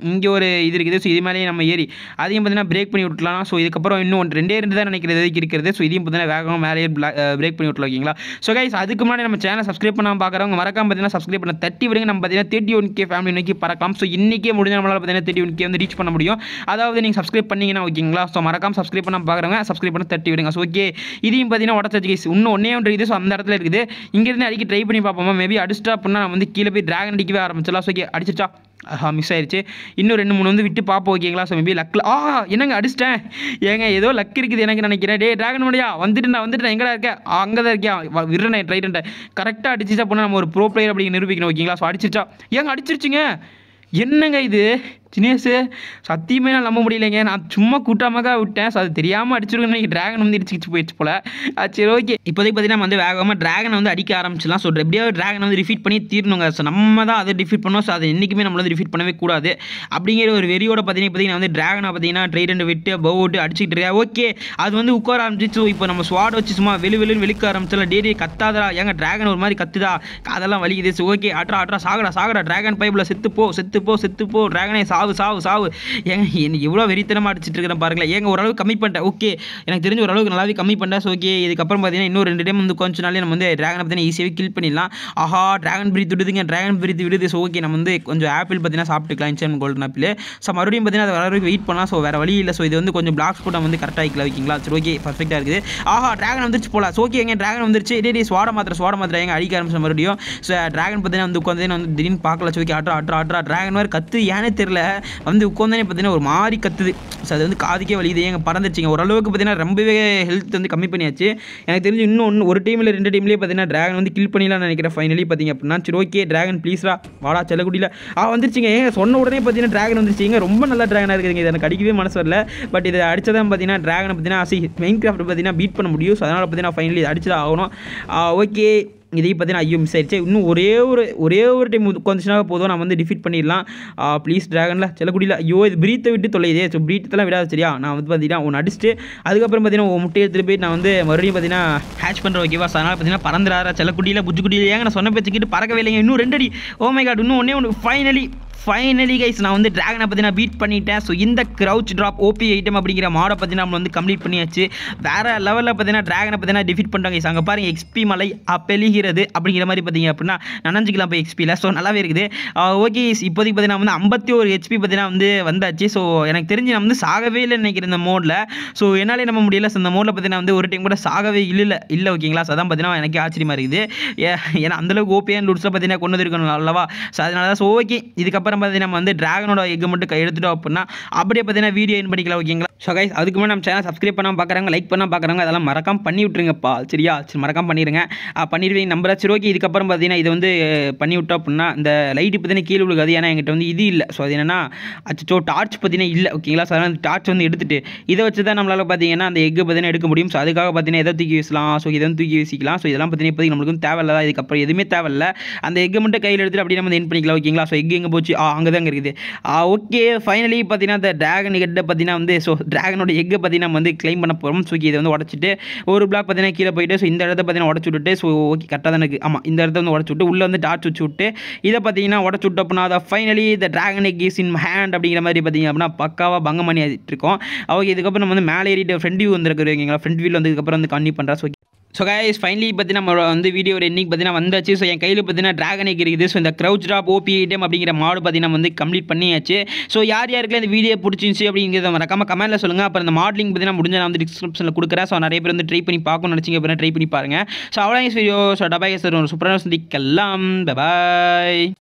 இங்கே ஒரு இது இருக்குது ஸோ இது மேலேயே நம்ம ஏறி அதையும் பார்த்தீங்கன்னா பிரேக் பண்ணி விட்டுலாம் ஸோ இதுக்கப்புறம் இன்னும் ஒன்று ரெண்டே ரெண்டு தான் நினைக்கிறது எதுக்கு இருக்கிறது ஸோ இதையும் பார்த்தீங்கன்னா வேகமாக மேலேயே பிரேக் பண்ணி விட்டுலாம் ஓகேங்களா ஸோ கைஸ் அதுக்கு முன்னாடி நம்ம சேனல் சப்ஸ்கிரைப் பண்ணாமல் பார்க்குறவங்க மறக்காம பார்த்தீங்கன்னா சப்ஸ்கிரைப் பண்ண தட்டி விடுங்க நம்ம பார்த்தீங்கன்னா தேர்ட்டி ஒன் கே ஃபேமிலி நோக்கி பறக்கலாம் ஸோ இன்றைக்கே முடிஞ்ச நம்மளால் பார்த்தீங்கன்னா தேர்ட்டி ஒன் கே வந்து ரீச் பண்ண முடியும் அதாவது நீங்கள் சப்ஸ்கிரைப் பண்ணீங்கன்னா ஓகேங்களா ஸோ மறக்காம சப்ஸ்கிரைப் பண்ண பார்க்குறவங்க சப்ஸ்கிரைப் பண்ண தட்டி விடுங்க ஸோ ஓகே இதையும் பார்த்தீங்கன்னா உடச்சாச்சு கைஸ் இன்னும் ஒன்றே ஒன்று இருக்குது ஸோ அந்த இடத்துல இருக்குது இங்கேருந்து அடிக்க ட்ரை பண்ணி பார்ப்போமா மேபி அடிச்சிட்டா அப்படின்னா நம்ம வந்து கீழே போய் டிராகன் அடிக்கவே ஆரம்பிச்சிடலாம் ஸோ ஓகே அடிச்சிச்சா ஆஹா மிஸ் ஆயிடுச்சு இன்னும் ரெண்டு மூணு வந்து விட்டு பார்ப்போம் ஓகேங்களா ஸோ மேபி லக்கில் ஆ என்னங்க அடிச்சிட்டேன் ஏங்க ஏதோ லக் இருக்குது எனக்கு நினைக்கிறேன் டே டிராகன் முடியா வந்துட்டு நான் வந்துட்டு நான் எங்கடா இருக்கேன் அங்கே தான் இருக்கேன் விடுறேன் ட்ரை பண்ணிட்டேன் கரெக்டாக அடிச்சிச்சா போனால் நம்ம ஒரு ப்ரோ பிளேயர் அப்படி நிரூபிக்கணும் ஓகேங்களா ஸோ அடிச்சிச்சா ஏங்க அடிச்சிருச்சுங்க என்னங்க இது தினேஷ் சத்தியமே நான் நம்ப முடியலைங்க நான் சும்மா கூட்டாமக்கா விட்டேன் ஸோ அது தெரியாமல் அடிச்சிருக்கேன் இன்னைக்கு டிராகன் வந்து இடிச்சிச்சு போயிடுச்சு போல ஆ, சரி ஓகே இப்போதைக்கு பார்த்தீங்கன்னா நம்ம வந்து வேகமாக டிராகனை வந்து அடிக்க ஆரம்பிச்சிடலாம் ஸோ எப்படியாவது டிராகன் வந்து டிஃபீட் பண்ணி தீரணுங்க ஸோ நம்ம தான் அதை டிஃபீட் பண்ணோம் ஸோ அதை என்றைக்குமே நம்மள வந்து டிஃபீட் பண்ணவே கூடாது அப்படிங்கிற ஒரு வெறியோட பார்த்தீங்கன்னா பார்த்தீங்கன்னா வந்து டிராகனை பார்த்தீங்கன்னா ட்ரைடன் விட்டு பவ் விட்டு அடிச்சிட்டு இருக்கேன் ஓகே அது வந்து உட்கார ஆரம்பிச்சிச்சு ஸோ இப்போ நம்ம ஸ்வாட் வச்சு சும்மா வெளி வெளின்னு வெளிக்க ஆரம்பிச்சிடலாம் டே டே கத்தாதடா ஏங்க டிராகன் ஒரு மாதிரி கத்துதா அதெல்லாம் வலிக்குது ஸோ ஓகே அட்ரா அட்ரா சாகடா சாகடா டிராகன் பைப்பில் செத்து போ செத்து போ செத்து போ டிராகனே சாவு சாவு சாவு ஏங்க என்ன எவ்வளோ வெறித்தனமாக அடிச்சிட்டு இருக்கிறேன் பாருங்களேன் ஏங்க ஓரளவு கம்மி பண்ணிட்டேன் ஓகே எனக்கு தெரிஞ்ச ஓரளவுக்கு நல்லாவே கம்மி பண்ணிட்டேன் ஸோ ஓகே இதுக்கப்புறம் பார்த்தீங்கன்னா இன்னும் ரெண்டு டைம் வந்து கொஞ்ச நாளே நம்ம வந்து டிராகனை பார்த்தீங்கன்னா ஈஸியாகவே கில் பண்ணிடலாம் ஆஹா டிராகன் பிரீத் விடுதுங்க டிராகன் பிரீத் விடுது ஸோ ஓகே நம்ம வந்து கொஞ்சம் ஆப்பிள் பார்த்தீங்கன்னா சாப்பிட்டுக்கலாம் இன்சன் கோல்டன் ஆப்பிள் ஸோ மறுபடியும் பார்த்தீங்கன்னா அது வர வரைக்கும் வெயிட் பண்ணலாம் ஸோ வேறு வழி இல்லை ஸோ இது வந்து கொஞ்சம் பிளாக்ஸ் போட்டு நம்ம வந்து கரெக்டாக ஆகிக்கலாம் ஓகேங்களா சரி ஓகே பர்ஃபெக்டாக இருக்குது ஆஹா டிராகன் வந்துருச்சு போல ஸோ ஓகே எங்க டிராகன் வந்துருச்சு டே டே ஸ்வாட மாத்திர ஸ்வாட மாத்திர எங்க அடிக்க ஆரம்பிச்ச மறுபடியும் ஸோ டிராகன் பார்த்தீங்கன்னா வந்து உட்காந்து நான் வந்து திடீர்னு பார்க்கல ஸோ ஓகே ஆட்ரா ஆட்ரா ஆட்ரா டிராகன் மாதிரி கத்து ஏனே தெரில வந்து உட்காந்தே பார்த்தீங்கன்னா ஒரு மாதிரி கத்துது ஸோ அது வந்து காதுக்கே வலியுது ஏங்க பறந்துருச்சுங்க ஓரளவுக்கு பார்த்தீங்கன்னா ரொம்பவே ஹெல்த் வந்து கம்மி பண்ணியாச்சு எனக்கு தெரிஞ்சு இன்னும் ஒன்று ஒரு டீமில் ரெண்டு டீம்லேயே பார்த்தீங்கன்னா டிராகன் வந்து கில் பண்ணிடலாம்னு நினைக்கிறேன் ஃபைனலி பார்த்தீங்க அப்படின்னா சரி ஓகே டிராகன் ப்ளீஸ்ரா வாடா செல்லக்குடியில் ஆ வந்துருச்சுங்க ஏங்க சொன்ன உடனே பார்த்தீங்கன்னா டிராகன் வந்துருச்சுங்க ரொம்ப நல்ல டிராகனாக இருக்குதுங்க இது எனக்கு அடிக்கவே மனசு வரல பட் இதை அடிச்சதான் பார்த்தீங்கன்னா டிராகனை பார்த்தீங்கன்னா சி மெயின் கிராஃப்ட் பார்த்தீங்கன்னா பீட் பண்ண முடியும் ஸோ அதனால் பார்த்தீங்கன்னா ஃபைனலி அடிச்சுதான் ஆகணும் ஓகே இதையும் பார்த்தீங்கன்னா ஐயோ மிஸ் ஆயிடுச்சு இன்னும் ஒரே ஒரு ஒரே ஒரு டைம் கொஞ்சம் போதும் நம்ம வந்து டிஃபீட் பண்ணிடலாம் ப்ளீஸ் டிராகனில் செல்லக்குடியில் ஐயோ இது பிரீத்தை விட்டு தொலையுதே ஸோ பிரீத்தெல்லாம் விடாது சரியா நான் வந்து பார்த்தீங்கன்னா ஒன்று அடிச்சுட்டு அதுக்கப்புறம் பார்த்தீங்கன்னா உன் முட்டையை எடுத்துகிட்டு போய் நான் வந்து மறுபடியும் பார்த்தீங்கன்னா ஹேட்ச் பண்ணுறேன் ஓகேவா ஸோ அதனால் பார்த்தீங்கன்னா பறந்துறாரா செல்லக்குடியில் புஜ்ஜுக்குடியில் ஏங்க நான் சொன்ன பேச்சுக்கிட்டு பறக்கவே இல்லைங்க இன்னும் ரெண்டு அடி ஓ மை காட் இன்னும் ஒன்றே ஒன்று ஃபைனலி ஃபைனலி கைஸ் நான் வந்து டிராகனை பற்றி நான் பீட் பண்ணிட்டேன் ஸோ இந்த க்ரௌச் ட்ராப் ஓபி ஐட்டம் அப்படிங்கிற மாடை பற்றி நம்ம வந்து கம்ப்ளீட் பண்ணியாச்சு வேறு லெவலில் பார்த்தீங்கன்னா டிராகனை பார்த்தீங்கன்னா டிஃபீட் பண்ணுறாங்க கைஸ் அங்கே பாருங்க எக்ஸ்பி மலை அப்பெழுகிறது அப்படிங்கிற மாதிரி பார்த்தீங்க அப்படின்னா நனைஞ்சிக்கலாம் போய் எக்ஸ்பியில் ஸோ நல்லாவே இருக்குது ஓகே இப்போதைக்கு பார்த்தீங்கன்னா வந்து ஐம்பத்தி ஒரு ஹெச்பி பார்த்தீங்கன்னா வந்து வந்தாச்சு ஸோ எனக்கு தெரிஞ்சு நான் வந்து சாகவே இல்லை நினைக்கிறேன் இந்த மோடில் ஸோ என்னாலே நம்ம முடியல ஸோ இந்த மோடில் பார்த்தீங்கன்னா வந்து ஒரு டைம் கூட சாகவே இல்லை இல்லை ஓகேங்களா ஸோ அதான் பார்த்தீங்கன்னா எனக்கு ஆச்சரியமாக இருக்குது ஏ- ஏன்னா அந்தளவுக்கு ஓபிஎன் லூட்ஸில் பார்த்தீங்கன்னா கொண்டு இருக்கணும் அல்லவா ஸோ அதனால தான் ஸோ ஓகே இதுக்கப்புறம் பார்த்தீங்கன்னா நம்ம வந்து டிராகனோட எக்கு மட்டும் கை எடுத்துட்டோம் அப்படின்னா அப்படியே பார்த்தீங்கன்னா வீடியோ இன் பண்ணிக்கலாம் ஓகேங்களா ஸோ கைஸ் அதுக்கு முன்னாடி நம்ம சேனல் சப்ஸ்கிரைப் பண்ணாம பார்க்குறாங்க லைக் பண்ணாம பார்க்குறாங்க அதெல்லாம் மறக்காம பண்ணி விட்ருங்கப்பா சரியா சரி மறக்காம பண்ணிடுங்க ஆ, பண்ணிடுவீங்க நம்புறேன் சரி ஓகே இதுக்கப்புறம் பார்த்தீங்கன்னா இது வந்து பண்ணி விட்டோம் அப்படின்னா இந்த லைட்டு பார்த்தீங்கன்னா கீழே விழுகாது ஏன்னா என்கிட்ட வந்து இது இல்லை ஸோ அது என்னன்னா அச்சோ டார்ச் பார்த்தீங்கன்னா இல்லை ஓகேங்களா ஸோ அதனால் டார்ச் வந்து எடுத்துட்டு இதை வச்சு தான் நம்மளால் பார்த்தீங்கன்னா அந்த எக்கு பார்த்தீங்கன்னா எடுக்க முடியும் ஸோ அதுக்காக பார்த்தீங்கன்னா எதை தூக்கி வீசலாம் ஸோ இதை வந்து தூக்கி வீசிக்கலாம் ஸோ இதெல்லாம் பார்த்தீங்கன்னா இப்போதைக்கு நம்மளுக்கு வந்து தேவையில்ல தான் இதுக்கப்புறம் எதுவுமே தேவையில்ல அந்த எக்கை மட்டும் கையில் எடுத்துட்டு அப்படியே நம்ம என் பண்ணிக்கலாம் ஓகேங்களா ஸோ எக் எங்கே போச்சு ஆ அங்கே தாங்க இருக்குது ஓகே ஃபைனலி பார்த்தீங்கன்னா இந்த டிராகன் ஹெட்டை பார்த்தீங்கன்னா வந்து ஸோ டிராகனோட எக்கை பார்த்தீங்கன்னா நம்ம வந்து க்ளைம் பண்ண போகிறோம் ஸோ இதை வந்து உடச்சிட்டு ஒரு பிளாக் பார்த்தீங்கன்னா கீழே போயிட்டு ஸோ இந்த இடத்த பார்த்தீங்கன்னா உடச்சு விட்டுட்டு ஸோ ஓகே கரெக்டாக தான் இருக்குது ஆமாம் இந்த இடத்த வந்து உடச்சு விட்டு உள்ளே வந்து டார்ச் வச்சு விட்டு இதை பார்த்தீங்கன்னா உடச்சு விட்டு அப்படின்னா அதை ஃபைனலி இந்த dragon egg is in hand அப்படிங்கிற மாதிரி பார்த்தீங்க அப்படின்னா பக்காவாக பங்கம் பண்ணி ஆகிட்டு இருக்கோம் ஓகே இதுக்கப்புறம் நம்ம வந்து மேலே ஏறிட்டு ஃப்ரண்ட் வியூ வந்துருக்கு ஓகேங்களா ஃப்ரண்ட் வியூவில் வந்ததுக்கப்புறம் வந்து கண்ணி பண்ணுறா ஸோ ஸோ கைஸ் ஃபைனலி பற்றி நம்ம வந்து வீடியோ இன்னைக்கு பார்த்தீங்கன்னா வந்தாச்சு ஸோ என் கையில் பார்த்தீங்கன்னா டிராகன் எக் இருக்குது ஸோ இந்த க்ரௌச் ட்ராப் ஓபி ஐட்டம் அப்படிங்கிற மாடு பார்த்தீங்கன்னா வந்து கம்ப்ளீட் பண்ணியாச்சு ஸோ யார் யாருக்குலாம் இந்த வீடியோ பிடிச்சிருந்துச்சி அப்படிங்கிறத மறக்காம கமெண்ட்டில் சொல்லுங்கள் அப்புறம் இந்த மாடலிங் பார்த்தீங்கன்னா முடிஞ்ச நான் வந்து டிஸ்கிரிப்ஷனில் கொடுக்குறேன் ஸோ நிறைய பேர் வந்து ட்ரை பண்ணி பார்க்கணும்னு நினச்சிங்க அப்புறம் ட்ரை பண்ணி பாருங்கள் ஸோ அவ்வளோ வீடியோ ஸோ டபாய் சார் ஒரு சூப்பரான சந்திக்கலாம் பாய்